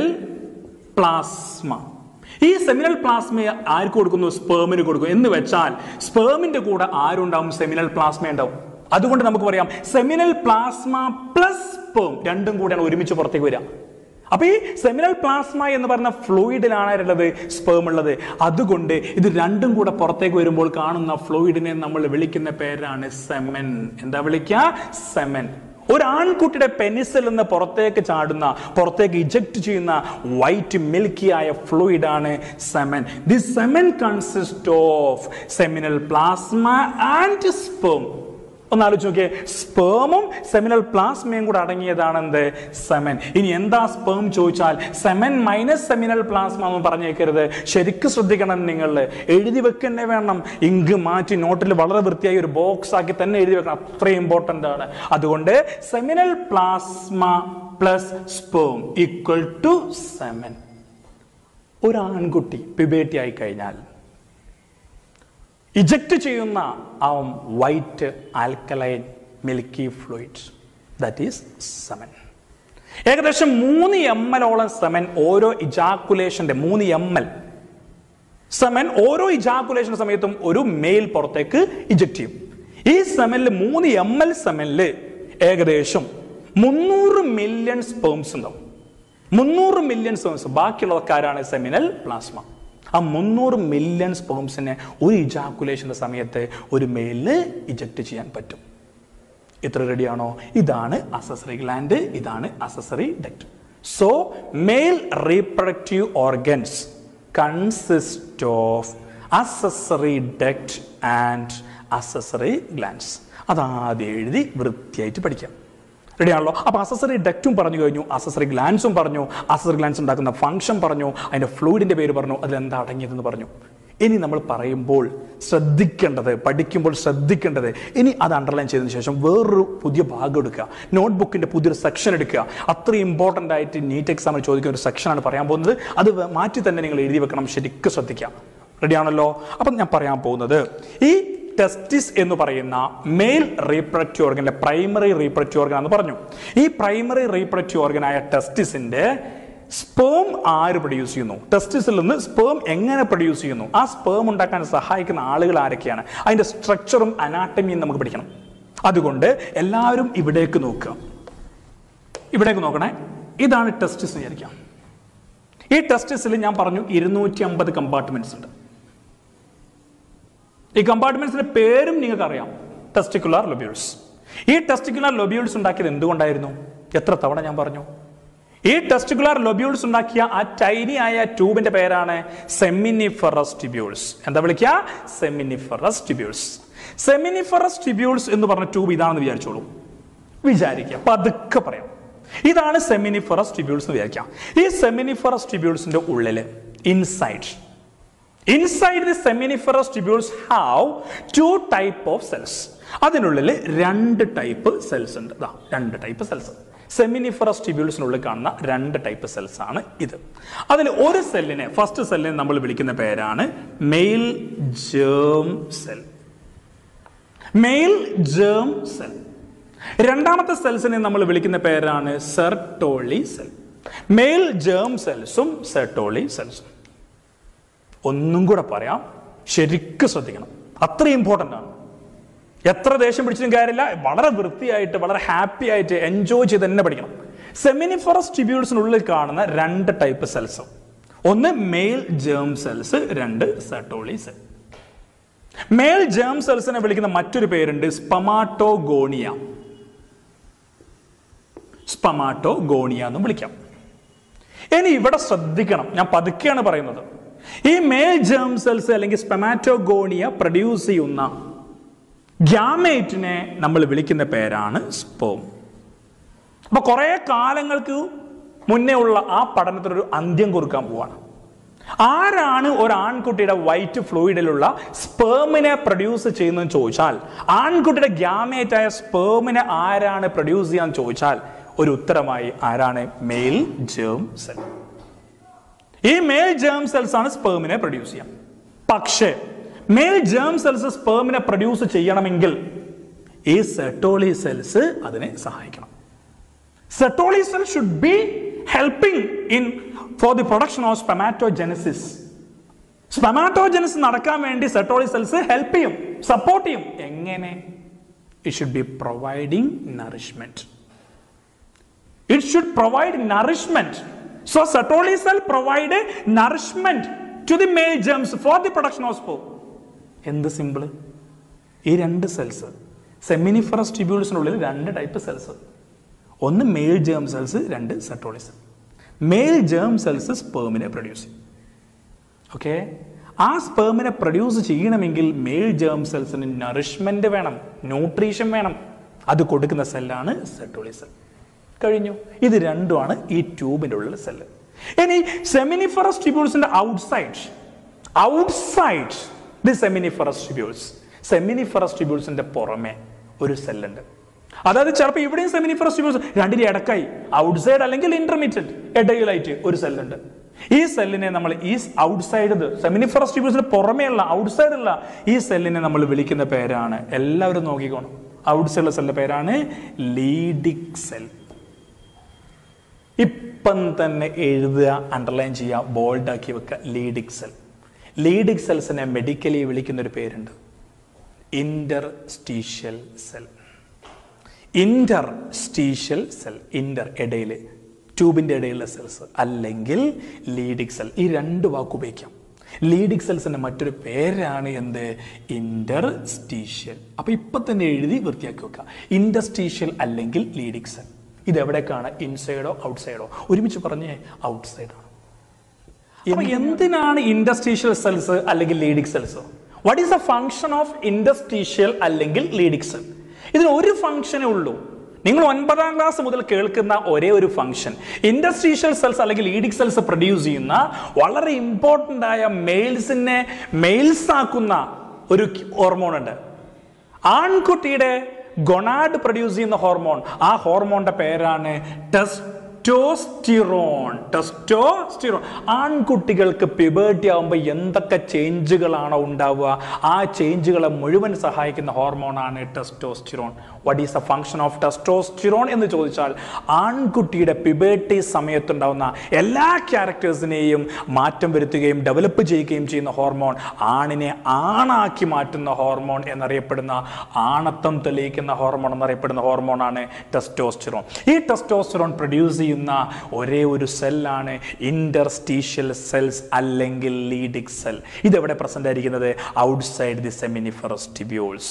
പ്ലാസ്മ ഈ സെമിനൽ പ്ലാസ്മ ആർക്ക് കൊടുക്കുന്നു സ്പേമിന് കൊടുക്കും എന്ന് വെച്ചാൽ സ്പേമിന്റെ കൂടെ ആരുണ്ടാവും സെമിനൽ പ്ലാസ്മ ഉണ്ടാവും അതുകൊണ്ട് നമുക്ക് പറയാം സെമിനൽ പ്ലാസ്മ പ്ലസ് സ്പേം രണ്ടും കൂടെയാണ് ഒരുമിച്ച് പുറത്തേക്ക് വരിക അപ്പൊ ഈ സെമിനൽ പ്ലാസ്മ എന്ന് പറഞ്ഞ ഫ്ലൂയിഡിലാണ് ഉള്ളത് സ്പേം ഉള്ളത് അതുകൊണ്ട് ഇത് രണ്ടും കൂടെ പുറത്തേക്ക് വരുമ്പോൾ കാണുന്ന ഫ്ലൂയിഡിനെ നമ്മൾ വിളിക്കുന്ന പേരാണ് സെമൻ എന്താ വിളിക്കുക സെമൻ ഒരു ആൺകുട്ടിയുടെ പെനിസിൽ നിന്ന് പുറത്തേക്ക് ചാടുന്ന പുറത്തേക്ക് ഇജക്ട് ചെയ്യുന്ന വൈറ്റ് മിൽക്കി ആയ ഫ്ലൂയിഡ് ആണ് semen the semen consist of seminal plasma and sperm ഒന്ന് ആലോചിച്ച് നോക്കിയേ സ്പേമും സെമിനൽ പ്ലാസ്മയും കൂടെ അടങ്ങിയതാണ് എന്ത് സെമൻ ഇനി എന്താ സ്പേം ചോദിച്ചാൽ സെമൻ മൈനസ് സെമിനൽ പ്ലാസ്മ എന്ന് പറഞ്ഞേക്കരുത് ശരിക്കും ശ്രദ്ധിക്കണം നിങ്ങൾ എഴുതി വെക്കന്നെ വേണം ഇങ്ക് മാറ്റി നോട്ടിൽ വളരെ വൃത്തിയായി ഒരു ബോക്സ് ആക്കി തന്നെ എഴുതി വെക്കണം അത്രയും ഇമ്പോർട്ടൻ്റ് ആണ് അതുകൊണ്ട് seminal plasma plus sperm equal to semen ഒരു ആൺകുട്ടി പിബേറ്റി ആയി കഴിഞ്ഞാൽ ഇജക്റ്റ് ചെയ്യുന്ന ആ white alkaline milky fluid that is semen ഏകദേശം മൂന്ന് എം എല്ലോളം സെമൻ ഓരോ ഇജാക്കുലേഷന്റെ മൂന്ന് എം എൽ സെമൻ ഓരോ ഇജാക്കുലേഷൻ സമയത്തും ഒരു മെയിൽ പുറത്തേക്ക് ഇജക്ട് ചെയ്യും ഈ സെമനിൽ മൂന്ന് എം എൽ സെമനില് ഏകദേശം മുന്നൂറ് മില്യൺ സ്പേംസ് ഉണ്ടാവും മുന്നൂറ് മില്യൺ സ്പേംസ് ബാക്കിയുള്ളതൊക്കെ ആരാണ് സെമിനൽ പ്ലാസ്മ ആ മുന്നൂറ് മില്യൺ സ്പേംസിനെ ഒരു ഇജാക്കുലേഷന്റെ സമയത്ത് ഒരു മെയിലിന് ഇജക്ട് ചെയ്യാൻ പറ്റും ഇത്ര റെഡിയാണോ ഇതാണ് അസസറി ഗ്ലാൻഡ് ഇതാണ് accessory duct so male reproductive organs consist of accessory duct and accessory glands അതാദ്യം എഴുതി വൃത്തിയായിട്ട് പഠിക്കാം റെഡി ആണല്ലോ അപ്പോൾ അസസറി ഡക്റ്റും പറഞ്ഞു കഴിഞ്ഞു അസസറി ഗ്ലാൻസും പറഞ്ഞു അസസറി ഗ്ലാൻസ് ഉണ്ടാക്കുന്ന ഫംഗ്ഷൻ പറഞ്ഞു അതിൻ്റെ ഫ്ലൂയിഡിൻ്റെ പേര് പറഞ്ഞു അതിലെന്താ അടങ്ങിയതെന്ന് പറഞ്ഞു ഇനി നമ്മൾ പറയുമ്പോൾ ശ്രദ്ധിക്കേണ്ടത് പഠിക്കുമ്പോൾ ശ്രദ്ധിക്കേണ്ടത് ഇനി അത് അണ്ടർലൈൻ ചെയ്തതിന് ശേഷം വേറൊരു പുതിയ ഭാഗം എടുക്കുക നോട്ട്ബുക്കിൻ്റെ പുതിയൊരു സെക്ഷൻ എടുക്കുക അത്രയും ഇമ്പോർട്ടൻ്റ് ആയിട്ട് നീറ്റ് എക്സാമിൽ ചോദിക്കുന്ന ഒരു സെക്ഷനാണ് പറയാൻ പോകുന്നത് അത് വേ- മാറ്റി തന്നെ നിങ്ങൾ എഴുതി വെക്കണം ശരിക്കും ശ്രദ്ധിക്കാം റെഡിയാണല്ലോ അപ്പം ഞാൻ പറയാൻ പോകുന്നത് ഈ ടെസ്റ്റിസ് എന്ന് പറയുന്ന male reproductive organ primary reproductive organ എന്ന് പറഞ്ഞു ഈ പ്രൈമറി റീപ്രഡക്റ്റീവ് ഓർഗനായ ടെസ്റ്റിസിന്റെ സ്പേം ആര് പ്രൊഡ്യൂസ് ചെയ്യുന്നു ടെസ്റ്റിസിൽ നിന്ന് സ്പേം എങ്ങനെ പ്രൊഡ്യൂസ് ചെയ്യുന്നു ആ സ്പേം ഉണ്ടാക്കാൻ സഹായിക്കുന്ന ആളുകൾ ആരൊക്കെയാണ് അതിന്റെ സ്ട്രക്ചറും അനാട്ടമിയും നമുക്ക് പഠിക്കണം അതുകൊണ്ട് എല്ലാവരും ഇവിടേക്ക് നോക്കുക ഇവിടേക്ക് നോക്കണേ ഇതാണ് ടെസ്റ്റിസ് വിചാരിക്കാം ഈ ടെസ്റ്റിസിൽ ഞാൻ പറഞ്ഞു ഇരുന്നൂറ്റി അമ്പത് കമ്പാർട്ട്മെന്റ്സ് ഉണ്ട് ഈ കമ്പാർട്ട്മെന്റ്സിന്റെ പേരും നിങ്ങൾക്ക് അറിയാം ടെസ്റ്റിക്കുലാർ ലൊബ്യൂൾസ് ഈ ടെസ്റ്റിക്കുലാർ ലൊബ്യൂൾസ് ഉണ്ടാക്കിയത് എന്തുകൊണ്ടായിരുന്നു എത്ര തവണ ഞാൻ പറഞ്ഞു ഈ ടെസ്റ്റിക്കുലാർ ലൊബ്യൂൾസ് ഉണ്ടാക്കിയ ആ ടൈനി ആയ ട്യൂബിന്റെ പേരാണ് സെമിനിഫറസ് ട്യൂബ്യൂൾസ് എന്താ വിളിക്കുക സെമിനിഫറസ് ട്യൂബ്യൂൾസ് സെമിനിഫറസ് ട്യൂബ്യൂൾസ് എന്ന് പറഞ്ഞ ട്യൂബ് ഇതാണെന്ന് വിചാരിച്ചോളൂ വിചാരിക്കുക പതുക്കെ പറയാം ഇതാണ് സെമിനിഫറസ് ട്യൂബ്യൂൾസ് എന്ന് വിചാരിക്കാം ഈ സെമിനിഫറസ് ട്യൂബ്യൂൾസിന്റെ ഉള്ളില് inside inside the seminiferous tubules have two type of cells അതിനുള്ളിൽ രണ്ട് ടൈപ്പ് സെൽസ് ഉണ്ട് ദാ രണ്ട് ടൈപ്പ് സെൽസ് സെമിനിഫറസ് ട്യൂബ്യൂൾസിനുള്ളിൽ കാണുന്ന രണ്ട് ടൈപ്പ് സെൽസ് ആണ് ഇത് അതിൽ ഒരു സെല്ലിനെ ഫസ്റ്റ് സെല്ലിനെ നമ്മൾ വിളിക്കുന്ന പേരാണ് male germ cell male germ cell രണ്ടാമത്തെ സെൽസിനെ നമ്മൾ വിളിക്കുന്ന പേരാണ് സെർട്ടോളി സെൽ മെയിൽ ജേം സെൽസും സെർട്ടോളി സെൽസും ഒന്നും കൂടെ പറയാം ശരിക്കും ശ്രദ്ധിക്കണം അത്ര ഇമ്പോർട്ടൻ്റ് ആണ് എത്ര ദേഷ്യം പിടിച്ചിട്ടും കാര്യമില്ല വളരെ വൃത്തിയായിട്ട് വളരെ ഹാപ്പി ആയിട്ട് എൻജോയ് ചെയ്ത് തന്നെ പഠിക്കണം സെമിനിഫറസ് ട്യൂബ്യൂൾസിനുള്ളിൽ കാണുന്ന രണ്ട് ടൈപ്പ് സെൽസ് ഒന്ന് മെയിൽ ജേം സെൽസ് രണ്ട് സെർട്ടോളി സെൽ മെയിൽ ജേം സെൽസിനെ വിളിക്കുന്ന മറ്റൊരു പേരുണ്ട് സ്പമാറ്റോഗോണിയ സ്പമാറ്റോഗോണിയ എന്നും വിളിക്കാം ഇനി ഇവിടെ ശ്രദ്ധിക്കണം ഞാൻ പതുക്കെയാണ് പറയുന്നത് ഈ മെയിൽ ജേം സെൽസ് അല്ലെങ്കിൽ സ്പെമാറ്റോഗോണിയ പ്രൊഡ്യൂസ് ചെയ്യുന്ന ഗ്യാമേറ്റിനെ നമ്മൾ വിളിക്കുന്ന പേരാണ് സ്പോം അപ്പൊ കുറെ കാലങ്ങൾക്ക് മുന്നേ ഉള്ള ആ പഠനത്തിനൊരു അന്ത്യം കുറിക്കാൻ പോവാണ് ആരാണ് ഒരു ആൺകുട്ടിയുടെ വൈറ്റ് ഫ്ലൂയിഡിലുള്ള സ്പേമിനെ പ്രൊഡ്യൂസ് ചെയ്യുന്നതെന്ന് ചോദിച്ചാൽ ആൺകുട്ടിയുടെ ഗ്യാമേറ്റായ സ്പേമിനെ ആരാണ് പ്രൊഡ്യൂസ് ചെയ്യാൻ ചോദിച്ചാൽ ഒരു ഉത്തരമായി ആരാണ് മെയിൽ ജേം സെൽ ഈ മെയിൽ ജേം സെൽസ് ആണ് സ്പേമിനെ പ്രൊഡ്യൂസ് ചെയ്യാം പക്ഷേ മെയിൽ ജേം സെൽസ് സ്പേമിനെ പ്രൊഡ്യൂസ് ചെയ്യണമെങ്കിൽ ഈ സെട്ടോളി സെൽസ് അതിനെ സഹായിക്കണം Sertoli cell should be helping in for the production of spermatogenesis spermatogenesis നടക്കാൻ വേണ്ടി സെട്ടോളി സെൽസ് ഹെൽപ്പ് ചെയ്യും സപ്പോർട്ട് ചെയ്യും എങ്ങനെ it should be providing nourishment it should provide nourishment so Sertoli cell provide nourishment to the male germs for the production of സ്പോ എന്ത് simple ഈ രണ്ട് cells seminiferous ട്യൂബ്യൂൾസിനുള്ളിൽ രണ്ട് ടൈപ്പ് സെൽസ് ഒന്ന് male germ cells രണ്ട് Sertoli cell male germ cells സ്പേമിനെ produce ചെയ്യും okay ആ സ്പേമിനെ പ്രൊഡ്യൂസ് ചെയ്യണമെങ്കിൽ മെയിൽ ജേം സെൽസിന് നറിഷ്മെന്റ് വേണം ന്യൂട്രീഷൻ വേണം അത് കൊടുക്കുന്ന സെല്ലാണ് സെട്ടോളി സെൽ കഴിഞ്ഞു ഇത് രണ്ടുമാണ് ഈ ട്യൂബിൻ്റെ ഉള്ളിലെ സെല്ല് ഇനി സെമിനിഫറസ് ട്യൂബ്യൂൾസിന്റെ outside outside the seminiferous tubules seminiferous ട്യൂബ്യൂൾസിന്റെ പുറമെ ഒരു സെല്ലുണ്ട് അതായത് ചിലപ്പോൾ ഇവിടെയും സെമിനിഫറസ് ട്യൂബ്യൂൾസ് രണ്ടിന്റെ ഇടക്കായി ഔട്ട്സൈഡ് അല്ലെങ്കിൽ ഇന്റർമീഡിയറ്റ് ഇടയിലായിട്ട് ഒരു സെല്ലുണ്ട് ഈ സെല്ലിനെ നമ്മൾ ഈ ഔട്ട്സൈഡ് സെമിനിഫറസ് ട്യൂബ്യൂൾസിന് പുറമേയുള്ള ഔട്ട്സൈഡ് ഉള്ള ഈ സെല്ലിനെ നമ്മൾ വിളിക്കുന്ന പേരാണ് എല്ലാവരും നോക്കിക്കോണം ഔട്ട്സൈഡ് സെല്ലിന്റെ പേരാണ് ലീഡിക് സെൽ ഇപ്പം തന്നെ എഴുതുക അണ്ടർലൈൻ ചെയ്യുക ബോൾഡ് ആക്കി വെക്കുക ലീഡിക് സെൽ ലീഡിക് സെൽസിനെ മെഡിക്കലി വിളിക്കുന്ന ഒരു പേരുണ്ട് interstitial cell interstitial cell inter ഇടയിൽ ട്യൂബിന്റെ ഇടയിലുള്ള സെൽസ് അല്ലെങ്കിൽ ലീഡിക് സെൽ ഈ രണ്ട് വാക്ക് ഉപയോഗിക്കാം ലീഡിക് സെൽസിന്റെ മറ്റൊരു പേരാണ് എന്ത് ഇന്റർസ്റ്റീഷ്യൽ അപ്പൊ ഇപ്പൊ തന്നെ എഴുതി വൃത്തിയാക്കി വെക്കുക ഇന്റർസ്റ്റീഷ്യൽ അല്ലെങ്കിൽ ലീഡിക് സെൽ ഇത് എവിടേക്കാണ് ഇൻസൈഡോ ഔട്ട്സൈഡോ ഒരുമിച്ച് പറഞ്ഞേ ഔട്ട്സൈഡാണ് അപ്പൊ എന്തിനാണ് ഇൻഡസ്ട്രീഷ്യൽ സെൽസ് അല്ലെങ്കിൽ Leydig cells what is the function of interstitial അല്ലെങ്കിൽ ലീഡിക് സെൽ ഇതിന് ഒരു ഫംഗ്ഷനേ ഉള്ളൂ നിങ്ങൾ ഒൻപതാം ക്ലാസ് മുതൽ കേൾക്കുന്ന ഒരേ ഒരു ഫംഗ്ഷൻ ഇൻഡസ്ട്രീഷ്യൽ സെൽസ് അല്ലെങ്കിൽ ലീഡിക് സെൽസ് പ്രൊഡ്യൂസ് ചെയ്യുന്ന വളരെ ഇമ്പോർട്ടൻ്റ് ആയ മെയിൽസിനെ മെയിൽസ് ആക്കുന്ന ഒരു ഹോർമോൺ ഉണ്ട് ആൺകുട്ടിയുടെ ഗൊണാഡ് പ്രൊഡ്യൂസ് ചെയ്യുന്ന ഹോർമോൺ ആ ഹോർമോണിന്റെ പേരാണ് ടെസ്റ്റോസ്റ്റിറോൺ ടെസ്റ്റോസ്റ്റിറോൺ ആൺകുട്ടികൾക്ക് പ്യൂബേർട്ടി ആകുമ്പോൾ എന്തൊക്കെ ചേഞ്ചുകളാണോ ഉണ്ടാവുക ആ ചേഞ്ചുകളെ മുഴുവൻ സഹായിക്കുന്ന ഹോർമോണാണ് testosterone what is the function of testosterone എന്ന് ചോദിച്ചാൽ ആൺകുട്ടിയുടെ പ്യൂബേർട്ടി സമയത്തുണ്ടാവുന്ന എല്ലാ ക്യാരക്ടേഴ്സിനെയും മാറ്റം വരുത്തുകയും ഡെവലപ്പ് ചെയ്യുകയും ചെയ്യുന്ന ഹോർമോൺ ആണിനെ ആണാക്കി മാറ്റുന്ന ഹോർമോൺ എന്നറിയപ്പെടുന്ന ആണത്വം തെളിയിക്കുന്ന ഹോർമോൺ എന്നറിയപ്പെടുന്ന ഹോർമോണാണ് ടെസ്റ്റോസ്റ്റിറോൺ ഈ ടെസ്റ്റോസ്റ്റിറോൺ പ്രൊഡ്യൂസ് ചെയ്യുന്ന ഒരേ ഒരു സെല്ലാണ് ഇന്റർസ്റ്റീഷ്യൽ സെൽസ് അല്ലെങ്കിൽ ലീഡിക് സെൽ ഇതെവിടെ പ്രസന്റ് ആയിരിക്കുന്നത് ഔട്ട്സൈഡ് ദി സെമിനിഫറസ് ടിബ്യൂൾസ്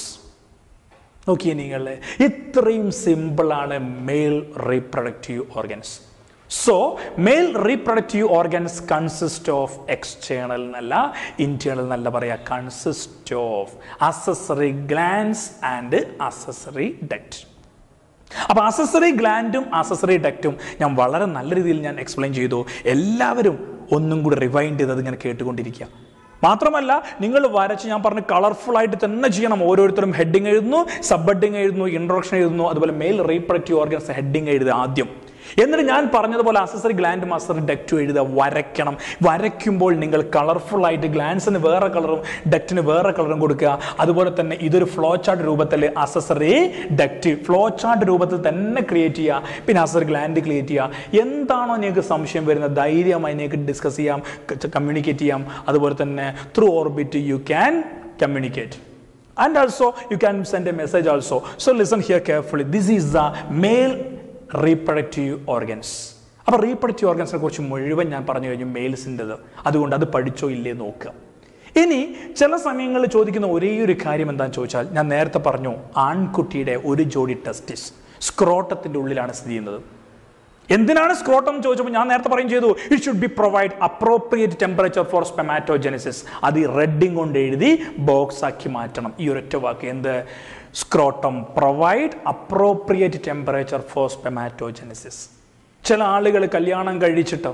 നോക്കിയേ നിങ്ങൾ ഇത്രയും സിമ്പിളാണ് male reproductive organs so male reproductive organs consist of external എന്നല്ല ഇന്റേണൽ എന്നല്ല പറയാ consist of accessory glands and accessory duct അപ്പോൾ അസസറി ഗ്ലാൻഡും അസസറി ഡക്റ്റും ഞാൻ വളരെ നല്ല രീതിയിൽ ഞാൻ എക്സ്പ്ലെയിൻ ചെയ്തു എല്ലാവരും ഒന്നും കൂടി റിവൈൻഡ് ചെയ്തത് ഇങ്ങനെ കേട്ടുകൊണ്ടിരിക്കുക മാത്രമല്ല നിങ്ങൾ വരച്ച് ഞാൻ പറഞ്ഞ കളർഫുൾ ആയിട്ട് തന്നെ ചെയ്യണം ഓരോരുത്തരും ഹെഡിങ് എഴുതുന്നു സബ് ഹെഡിങ് എഴുതുന്നു ഇൻട്രൊഡക്ഷൻ എഴുതുന്നു അതുപോലെ മെയിൽ റീപ്രൊഡക്റ്റീവ് ഓർഗൻസ് ഹെഡിങ് എഴുതുക ആദ്യം എന്നിട്ട് ഞാൻ പറഞ്ഞതുപോലെ അസസറി ഗ്ലാൻഡ് മസറി ഡക്റ്റും എഴുതുക വരയ്ക്കണം വരയ്ക്കുമ്പോൾ നിങ്ങൾ കളർഫുൾ ആയിട്ട് ഗ്ലാൻസിന് വേറെ കളറും ഡക്റ്റിന് വേറെ കളറും കൊടുക്കുക അതുപോലെ തന്നെ ഇതൊരു ഫ്ലോ ചാർട്ട് രൂപത്തിൽ അസസറി ഡക്റ്റ് ഫ്ലോ ചാർട്ട് രൂപത്തിൽ തന്നെ ക്രിയേറ്റ് ചെയ്യുക പിന്നെ അസസറി ഗ്ലാൻഡ് ക്രിയേറ്റ് ചെയ്യുക എന്താണോ നിങ്ങൾക്ക് സംശയം വരുന്നത് ധൈര്യമായി നിങ്ങൾക്ക് ഡിസ്കസ് ചെയ്യാം കമ്മ്യൂണിക്കേറ്റ് ചെയ്യാം അതുപോലെ തന്നെ through orbit you can communicate and also you can send a message also so listen here carefully this is the male reproductive organs അപ്പോൾ റീപ്രൊഡക്റ്റീവ് ഓർഗൻസിനെ കുറിച്ച് മുഴുവൻ ഞാൻ പറഞ്ഞു കഴിഞ്ഞു മെയിൽസിൻ്റെത് അതുകൊണ്ട് അത് പഠിച്ചോ ഇല്ലേ നോക്കുക ഇനി ചില സമയങ്ങളിൽ ചോദിക്കുന്ന ഒരേ ഒരു കാര്യം എന്താണെന്ന് ചോദിച്ചാൽ ഞാൻ നേരത്തെ പറഞ്ഞു ആൺകുട്ടിയുടെ ഒരു ജോഡി ടെസ്റ്റിസ് സ്ക്രോട്ടത്തിൻ്റെ ഉള്ളിലാണ് സ്ഥിതി ചെയ്യുന്നത് എന്തിനാണ് സ്ക്രോട്ടം ചോദിച്ചപ്പോൾ ഞാൻ നേരത്തെ പറയും ചെയ്തു it should be provide appropriate temperature for spermatogenesis അത് ഈ റെഡിങ് കൊണ്ട് എഴുതി ബോക്സ് ആക്കി മാറ്റണം ഈ ഒരൊറ്റ വാക്ക് എന്ത് scrotum provide appropriate temperature for spermatogenesis ചില ആളുകൾ കല്യാണം കഴിച്ചിട്ട്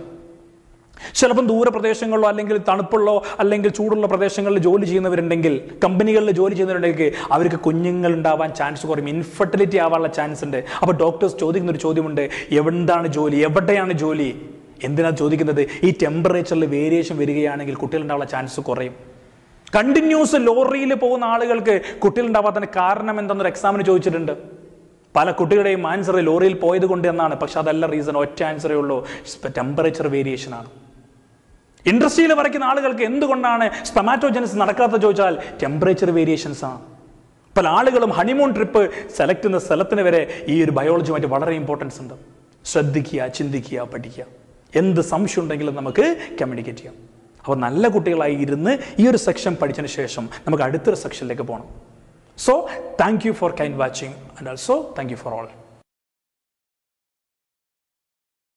ചിലപ്പം ദൂരപ്രദേശങ്ങളിലോ അല്ലെങ്കിൽ തണുപ്പുള്ളോ അല്ലെങ്കിൽ ചൂടുള്ള പ്രദേശങ്ങളിൽ ജോലി ചെയ്യുന്നവരുണ്ടെങ്കിൽ കമ്പനികളിൽ ജോലി ചെയ്യുന്നവരുണ്ടെങ്കിൽ അവർക്ക് കുഞ്ഞുങ്ങൾ ഉണ്ടാവാൻ ചാൻസ് കുറയും ഇൻഫെർട്ടിലിറ്റി ആവാനുള്ള ചാൻസ് ഉണ്ട് അപ്പോൾ ഡോക്ടേഴ്സ് ചോദിക്കുന്ന ഒരു ചോദ്യമുണ്ട് എവിടെയാണ് ജോലി എവിടെയാണ് ജോലി എന്തിനാണ് ചോദിക്കുന്നത് ഈ ടെമ്പറേച്ചറിൽ വേരിയേഷൻ വരികയാണെങ്കിൽ കുട്ടികളുണ്ടാവാനുള്ള ചാൻസ് കുറയും കണ്ടിന്യൂസ് ലോറിയിൽ പോകുന്ന ആളുകൾക്ക് കുട്ടികളുണ്ടാവാത്തതിന് കാരണം എന്തെന്നൊരു എക്സാമിന് ചോദിച്ചിട്ടുണ്ട് പല കുട്ടികളുടെയും ആൻസർ ലോറിയിൽ പോയത് കൊണ്ട് എന്നാണ് പക്ഷെ അതല്ല റീസൺ ഒറ്റ ആൻസറേ ഉള്ളൂ ടെമ്പറേച്ചർ വേരിയേഷൻ ആണ് ഇൻഡസ്ട്രിയിൽ വരയ്ക്കുന്ന ആളുകൾക്ക് എന്തുകൊണ്ടാണ് സ്പെമാറ്റോജനസ് നടക്കാത്ത ചോദിച്ചാൽ ടെമ്പറേച്ചർ വേരിയേഷൻസ് ആണ് പല ആളുകളും ഹണിമൂൺ ട്രിപ്പ് സെലക്ട് ചെയ്യുന്ന സ്ഥലത്തിന് വരെ ഈ ഒരു ബയോളജിയുമായിട്ട് വളരെ ഇമ്പോർട്ടൻസ് ഉണ്ട് ശ്രദ്ധിക്കുക ചിന്തിക്കുക പഠിക്കുക എന്ത് സംശയം ഉണ്ടെങ്കിലും നമുക്ക് കമ്മ്യൂണിക്കേറ്റ് ചെയ്യാം അപ്പോൾ നല്ല കുട്ടികളായി ഇരുന്ന് ഈ ഒരു സെക്ഷൻ പഠിച്ചതിന് ശേഷം നമുക്ക് അടുത്തൊരു സെക്ഷനിലേക്ക് പോകണം so thank you for kind watching and also thank you for all